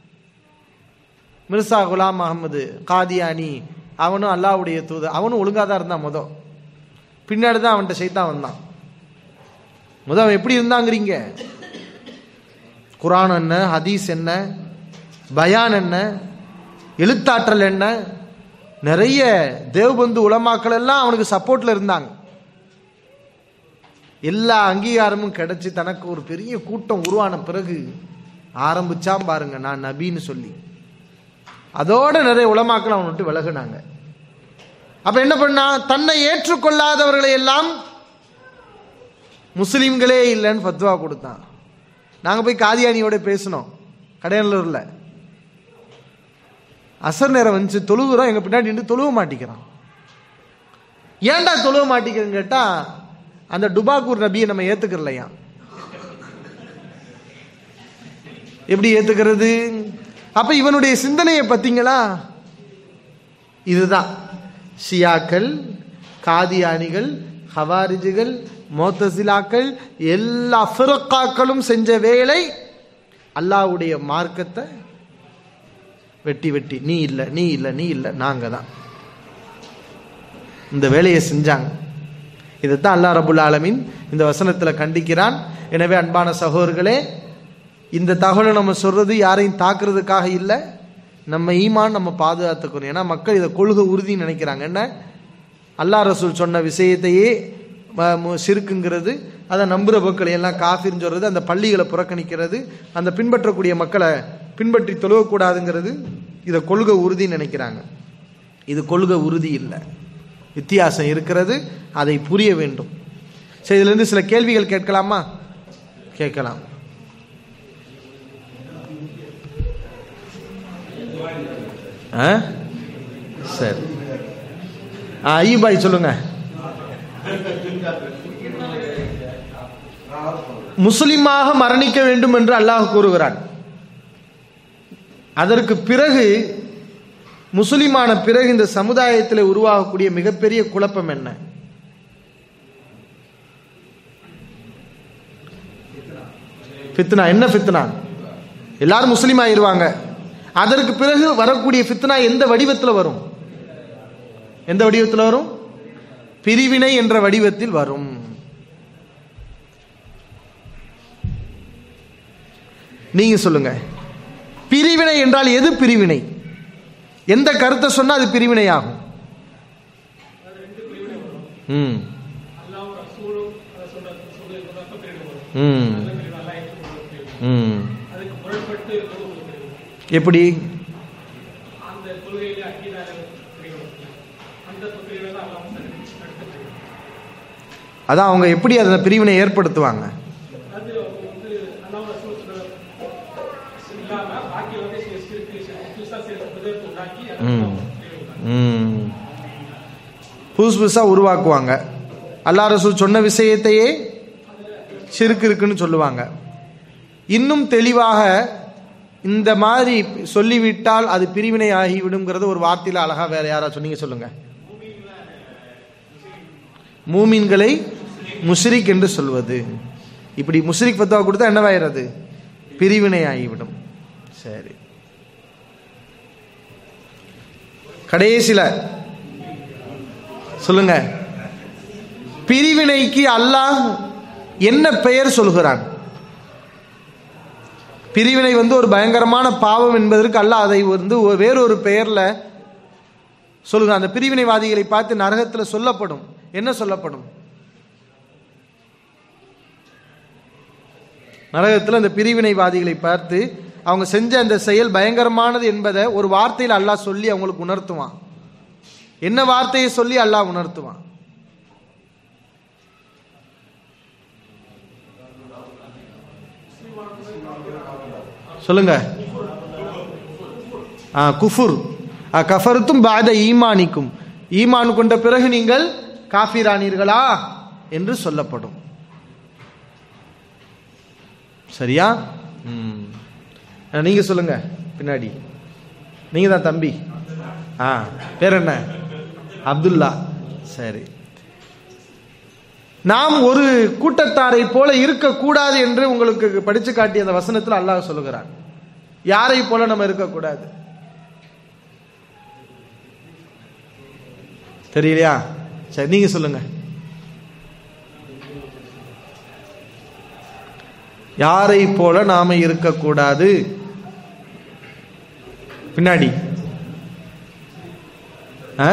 மிர்சா குலாம் அகமது காதியானி அவனும் அல்லாவுடைய தூதர் அவனும் ஒழுங்கா தான் இருந்தான் முத பின்னாடி தான் அவன்கிட்ட சைத்தான் வந்தான் முத அவன் எப்படி இருந்தாங்கிறீங்க குரான் என்ன ஹதீஸ் என்ன பயான் என்ன எழுத்தாற்றல் என்ன நிறைய தேவபந்து உலமாக்கள் எல்லாம் அவனுக்கு சப்போர்ட்ல இருந்தாங்க எல்லா அங்கீகாரமும் கிடைச்சு தனக்கு ஒரு பெரிய கூட்டம் உருவான பிறகு ஆரம்பிச்சான் பாருங்க நான் நபின்னு சொல்லி அதோட நிறைய உலமாக்கள் அவன் விட்டு விலகுனாங்க அப்ப என்ன பண்ணா தன்னை ஏற்றுக்கொள்ளாதவர்களை எல்லாம் முஸ்லிம்களே இல்லைன்னு ஃபத்வா கொடுத்தான் நாங்க போய் காதியானியோட பேசினோம் கடையனூர்ல அசர் நேரம் வந்துச்சு தொழுகிறோம் எங்க பின்னாடி நின்று தொழுவ மாட்டிக்கிறான் ஏன்டா தொழுவ மாட்டிக்கிறேன்னு கேட்டா அந்த டுபாக்கூர் நபியை நம்ம ஏத்துக்கிறலையா எப்படி ஏத்துக்கிறது அப்ப இவனுடைய சிந்தனையை பார்த்தீங்களா இதுதான் ஷியாக்கள் காதியானிகள் ஹவாரிஜுகள் மோத்தசிலாக்கள் எல்லா ஃபிரக்காக்களும் செஞ்ச வேலை அல்லாஹ்வுடைய மார்க்கத்தை வெட்டி வெட்டி நீ இல்லை நீ இல்லை நீ இல்லை நாங்க தான் இந்த வேலையை செஞ்சாங்க இதைத்தான் அல்லாஹ் ரபுல் ஆலமீன் இந்த வசனத்தில் கண்டிக்கிறான் எனவே அன்பான சகோதரர்களே இந்த தகவலை நம்ம சொல்றது யாரையும் தாக்குறதுக்காக இல்லை நம்ம ஈமான் நம்ம பாதுகாத்துக்கணும் ஏன்னா மக்கள் இதை கொள்கை உறுதின்னு நினைக்கிறாங்க என்ன அல்லாஹ் ரசூல் சொன்ன விஷயத்தையே ம- மு- சிறுக்குங்கிறது அதை நம்புற மக்களை எல்லாம் காஃபின்னு சொல்றது அந்த பள்ளிகளை புறக்கணிக்கிறது அந்த பின்பற்றக்கூடிய மக்களை பின்பற்றி தொழுவக்கூடாதுங்கிறது இதை கொள்கை உறுதின்னு நினைக்கிறாங்க இது கொள்கை உறுதி இல்லை வித்தியாசம் இருக்கிறது அதை புரிய வேண்டும் சரி இதுல இருந்து சில கேள்விகள் கேட்கலாமா கேட்கலாம் ஆ சரி ஆ ஐயூபாய் சொல்லுங்க முஸ்லிமாக மரணிக்க வேண்டும் என்று அல்லாஹ் கூறுகிறான் அதற்கு பிறகு முஸ்லிமான பிறகு இந்த சமுதாயத்தில் உருவாகக்கூடிய மிகப்பெரிய குழப்பம் என்ன ஃபித்னா என்ன ஃபித்னா எல்லாரும் முஸ்லீம் ஆயிருவாங்க அதற்கு பிறகு வரக்கூடிய ஃபித்னா எந்த வடிவத்தில் வரும் எந்த வடிவத்தில் வரும் பிரிவினை என்ற வடிவத்தில் வரும் நீங்க சொல்லுங்க பிரிவினை என்றால் எது பிரிவினை எந்த கருத்தை சொன்னா அது பிரிவினை ஆகும் ம் ம் ம் எப்படி அதான் அவங்க எப்படி அந்த பிரிவினை ஏற்படுத்துவாங்க ம். ம். புதுசு புதுசாக உருவாக்குவாங்க அல்லா ரசூல் சொன்ன விஷயத்தையே சிறுக்கு இருக்குன்னு சொல்லுவாங்க இன்னும் தெளிவாக இந்த மாதிரி சொல்லிவிட்டால் அது பிரிவினை ஆகிவிடுங்கிறது ஒரு வார்த்தையில அழகா வேற யாரா சொன்னீங்க சொல்லுங்க மூமின்களை முஷ்ரிக் என்று சொல்வது இப்படி முஷ்ரிக் ஃபத்வா கொடுத்தா என்னவாயிறது பிரிவினை ஆகிவிடும் சரி கடைசில சொல்லுங்க பிரிவினைக்கு அல்லாஹ் என்ன பெயர் சொல்கிறான் பிரிவினை வந்து ஒரு பயங்கரமான பாவம் என்பதற்கு அல்லாஹ் அதை வந்து ஒரு- வேறொரு பெயர்ல சொல்லுகிறான் அந்த பிரிவினைவாதிகளை பார்த்து நரகத்தில் சொல்லப்படும் என்ன சொல்லப்படும் நரகத்தில் அந்த பிரிவினைவாதிகளை பார்த்து அவங்க செஞ்ச அந்த செயல் பயங்கரமானது என்பதை ஒரு வார்த்தையில் அல்லாஹ் சொல்லி அவங்களுக்கு உணர்த்துவான் என்ன வார்த்தையை சொல்லி அல்லாஹ் உணர்த்துவான் சொல்லுங்க ஆ குஃபுர் ஆ கஃபருத்தும் பாத ஈமானிக்கும் ஈமான் கொண்ட பிறகு நீங்கள் காஃபிரானீர்களா என்று சொல்லப்படும் சரியா ம் ஆ, நீங்க சொல்லுங்க பின்னாடி நீங்க தான் தம்பி ஆ பேர் என்ன அப்துல்லா சரி நாம் ஒரு கூட்டத்தாரை போல இருக்கக்கூடாது என்று உங்களுக்கு படிச்சு காட்டிய அந்த வசனத்தில் அல்லாஹ் சொல்லுகிறான் யாரை போல நம்ம இருக்கக்கூடாது தெரியலையா சரி நீங்க சொல்லுங்க யாரை போல நாம இருக்கக்கூடாது பின்னாடி ஆ?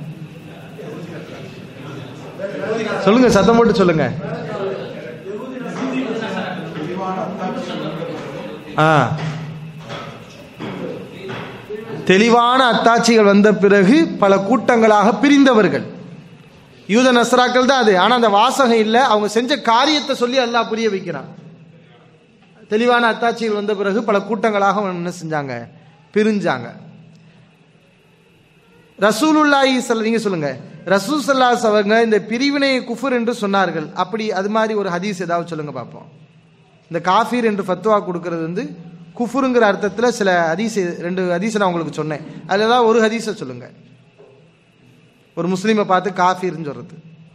சொல்லுங்க சத்தம் போட்டு சொல்லுங்க ஆ தெளிவான அத்தாட்சிகள் வந்த பிறகு பல கூட்டங்களாக பிரிந்தவர்கள் யூத நஸ்ராக்கள் தான் அது ஆனா அந்த வாசகம் இல்லை அவங்க செஞ்ச காரியத்தை சொல்லி அல்லாஹ் புரிய வைக்கிறான் தெளிவான அத்தாட்சிகள் வந்த பிறகு பல கூட்டங்களாக அவங்க என்ன செஞ்சாங்க பிரிஞ்சாங்க ரசூலுல்லாஹி சல்ல நீங்க சொல்லுங்க ரசூல் சல்லாஸ் அவங்க இந்த பிரிவினை குஃபர் என்று சொன்னார்கள் அப்படி அது மாதிரி ஒரு ஹதீஸ் ஏதாவது சொல்லுங்க பார்ப்போம் இந்த காஃபீர் என்று ஃபத்வா கொடுக்கிறது வந்து குஃபுருங்கிற அர்த்தத்தில் சில ஹதீஸ் ரெண்டு ஹதீஸ் நான் உங்களுக்கு சொன்னேன் அதில் ஏதாவது ஒரு ஹதீஸை சொல்லுங்க ஒரு முஸ்லீமை பார்த்து காஃபீர்னு சொல்றது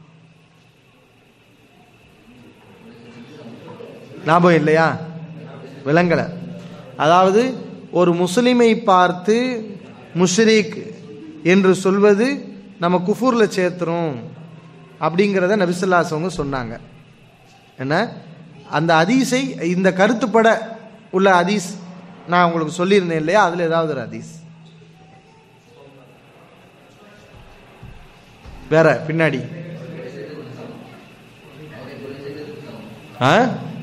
ஞாபகம் இல்லையா விளங்கலை அதாவது ஒரு முஸ்லிமை பார்த்து முஷ்ரிக் என்று சொல்வது நம்ம குஃபூர்ல சேர்த்துரும் அப்படிங்கிறத நபிசுல்லாஸ் அவங்க சொன்னாங்க என்ன அந்த ஹதீஸை இந்த கருத்துப்பட உள்ள ஹதீஸ் நான் உங்களுக்கு சொல்லியிருந்தேன் இல்லையா அதில் ஏதாவது ஒரு ஹதீஸ் வேற பின்னாடி ஆ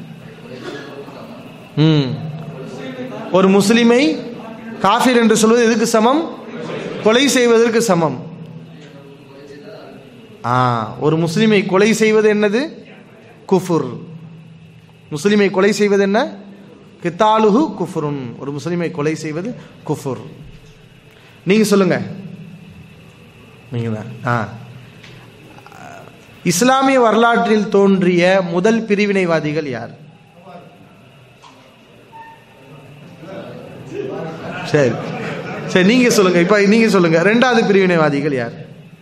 ம் ஒரு முஸ்லிமை காஃபிர் என்று சொல்வது எதுக்கு சமம் கொலை செய்வதற்கு சமம் ஆ ஒரு முஸ்லிமை கொலை செய்வது என்னது குஃபுர் முஸ்லிமை கொலை செய்வது என்ன கித்தாலுஹு குஃபுருன் ஒரு முஸ்லிமை கொலை செய்வது குஃபுர் நீங்க சொல்லுங்க நீங்க தான் ஆ இஸ்லாமிய வரலாற்றில் தோன்றிய முதல் பிரிவினைவாதிகள் யார் சரி சரி நீங்க சொல்லுங்க இப்ப நீங்க சொல்லுங்க ரெண்டாவது பிரிவினைவாதிகள் யார்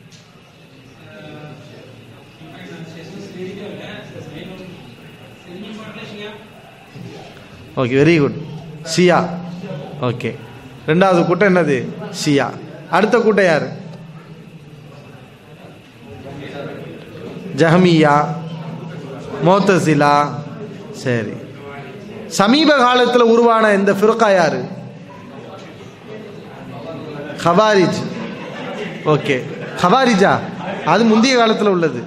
ஓகே வெரி குட் சியா ஓகே ரெண்டாவது கூட்டம் என்னது சியா அடுத்த கூட்டம் யார் ஜஹமியா மோத்தசிலா சரி சமீப காலத்தில் உருவான இந்த ஃபிருக்கா யாரு ஹவாரிஜ் ஓகே ஹவாரிஜா அது முந்தைய காலத்தில் உள்ளது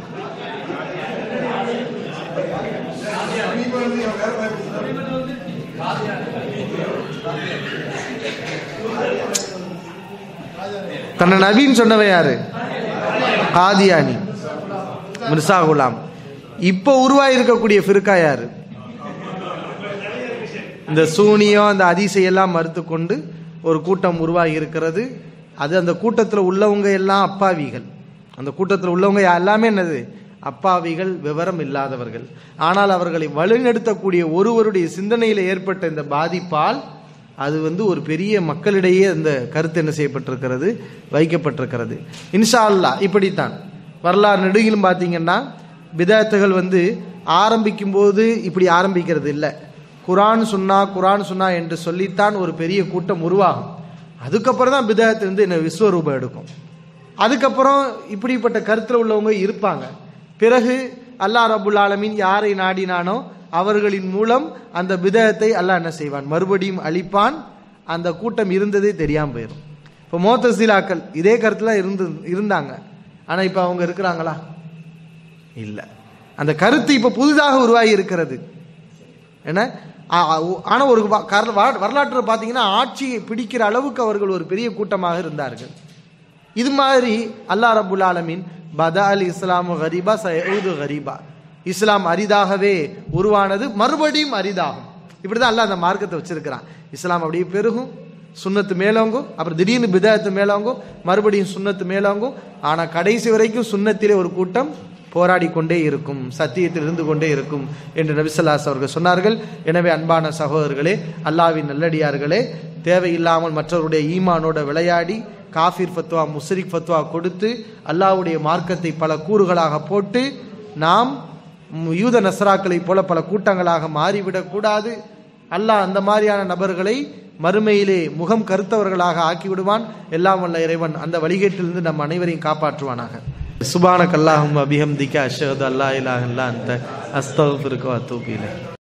தன்னை நவீன் சொன்னவன் யாரு காதியானி மிர்சா குலாம் இப்போ உருவாகி இருக்கக்கூடிய ஃபிருக்கா யாரு இந்த சூனியம் அந்த அதிசையெல்லாம் மறுத்து கொண்டு ஒரு கூட்டம் உருவாகி இருக்கிறது அது அந்த கூட்டத்தில் உள்ளவங்க எல்லாம் அப்பாவிகள் அந்த கூட்டத்தில் உள்ளவங்க எல்லாமே என்னது அப்பாவிகள் விவரம் இல்லாதவர்கள் ஆனால் அவர்களை வழிநடத்தக்கூடிய ஒருவருடைய சிந்தனையில் ஏற்பட்ட இந்த பாதிப்பால் அது வந்து ஒரு பெரிய மக்களிடையே அந்த கருத்து என்ன செய்யப்பட்டிருக்கிறது வைக்கப்பட்டிருக்கிறது இன்ஷா அல்லாஹ் இப்படித்தான் வரலாறு நெடுகிலும் பார்த்தீங்கன்னா பிதாத்துகள் வந்து ஆரம்பிக்கும் போது இப்படி ஆரம்பிக்கிறது இல்லை குரான் சுன்னா குரான் சுன்னா என்று சொல்லித்தான் ஒரு பெரிய கூட்டம் உருவாகும் அதுக்கப்புறம் தான் பிதாத்து வந்து என்ன விஸ்வரூபம் எடுக்கும் அதுக்கப்புறம் இப்படிப்பட்ட கருத்தில் உள்ளவங்க இருப்பாங்க பிறகு அல்லாஹ் ரபுல் ஆலமீன் யாரை நாடினானோ அவர்களின் மூலம் அந்த பிதத்தை அல்லாஹ் என்ன செய்வான் மறுபடியும் அழிப்பான் அந்த கூட்டம் இருந்ததே தெரியாம போயிடும் இப்போ மோத்தசிலாக்கள் இதே கருத்துல இருந்து இருந்தாங்க ஆனா இப்போ அவங்க இருக்கிறாங்களா இல்லை அந்த கருத்து இப்போ புதிதாக உருவாகி இருக்கிறது என்ன ஆ- ஆ- ஆனா ஒரு வ- கர- வ- வரலாற்றுல பார்த்தீங்கன்னா ஆட்சியை பிடிக்கிற அளவுக்கு அவர்கள் ஒரு பெரிய கூட்டமாக இருந்தார்கள் இது மாதிரி அல்லாஹ் ரபுல் ஆலமீன் பதா அல் இஸ்லாமு கரீபா சயூது கரீபா இஸ்லாம் அரிதாகவே உருவானது மறுபடியும் அரிதாகும் இப்படிதான் அல்லாஹ் அந்த மார்க்கத்தை வச்சிருக்கிறான் இஸ்லாம் அப்படியே பெருகும் சுன்னத்து மேலோங்கும் அப்புறம் திடீர்னு பிதாயத்து மேலோங்கும் மறுபடியும் சுன்னத்து மேலோங்கும் ஆனா கடைசி வரைக்கும் சுன்னத்திலே ஒரு கூட்டம் போராடி கொண்டே இருக்கும் சத்தியத்தில் இருந்து கொண்டே இருக்கும் என்று நபிசல்லாஸ் அவர்கள் சொன்னார்கள் எனவே அன்பான சகோதரர்களே அல்லாவின் நல்லடியார்களே தேவையில்லாமல் மற்றவருடைய ஈமானோட விளையாடி காஃபிர் ஃபத்வா முஸ்ரிக் ஃபத்வா கொடுத்து அல்லாஹ்வுடைய மார்க்கத்தை பல கூறுகளாக போட்டு நாம் ம், யூத நஸ்ராக்களைப் போல பல கூட்டங்களாக மாறிவிடக் கூடாது அல்லாஹ் அந்த மாதிரியான நபர்களை மறுமையிலே முகம் கருத்தவர்களாக ஆக்கி விடுவான் எல்லாம் வல்ல இறைவன் அந்த வழிகேட்டிலிருந்து நம் அனைவரையும் காப்பாற்றுவானாக சுபானக் அல்லாஹும் அபிஹம்திக்க அஷ்ஹது அல்லா இலாஹ இல்லா அன்த அஸ்தக்ஃபிருக்க வ அத்தூபு இலைக்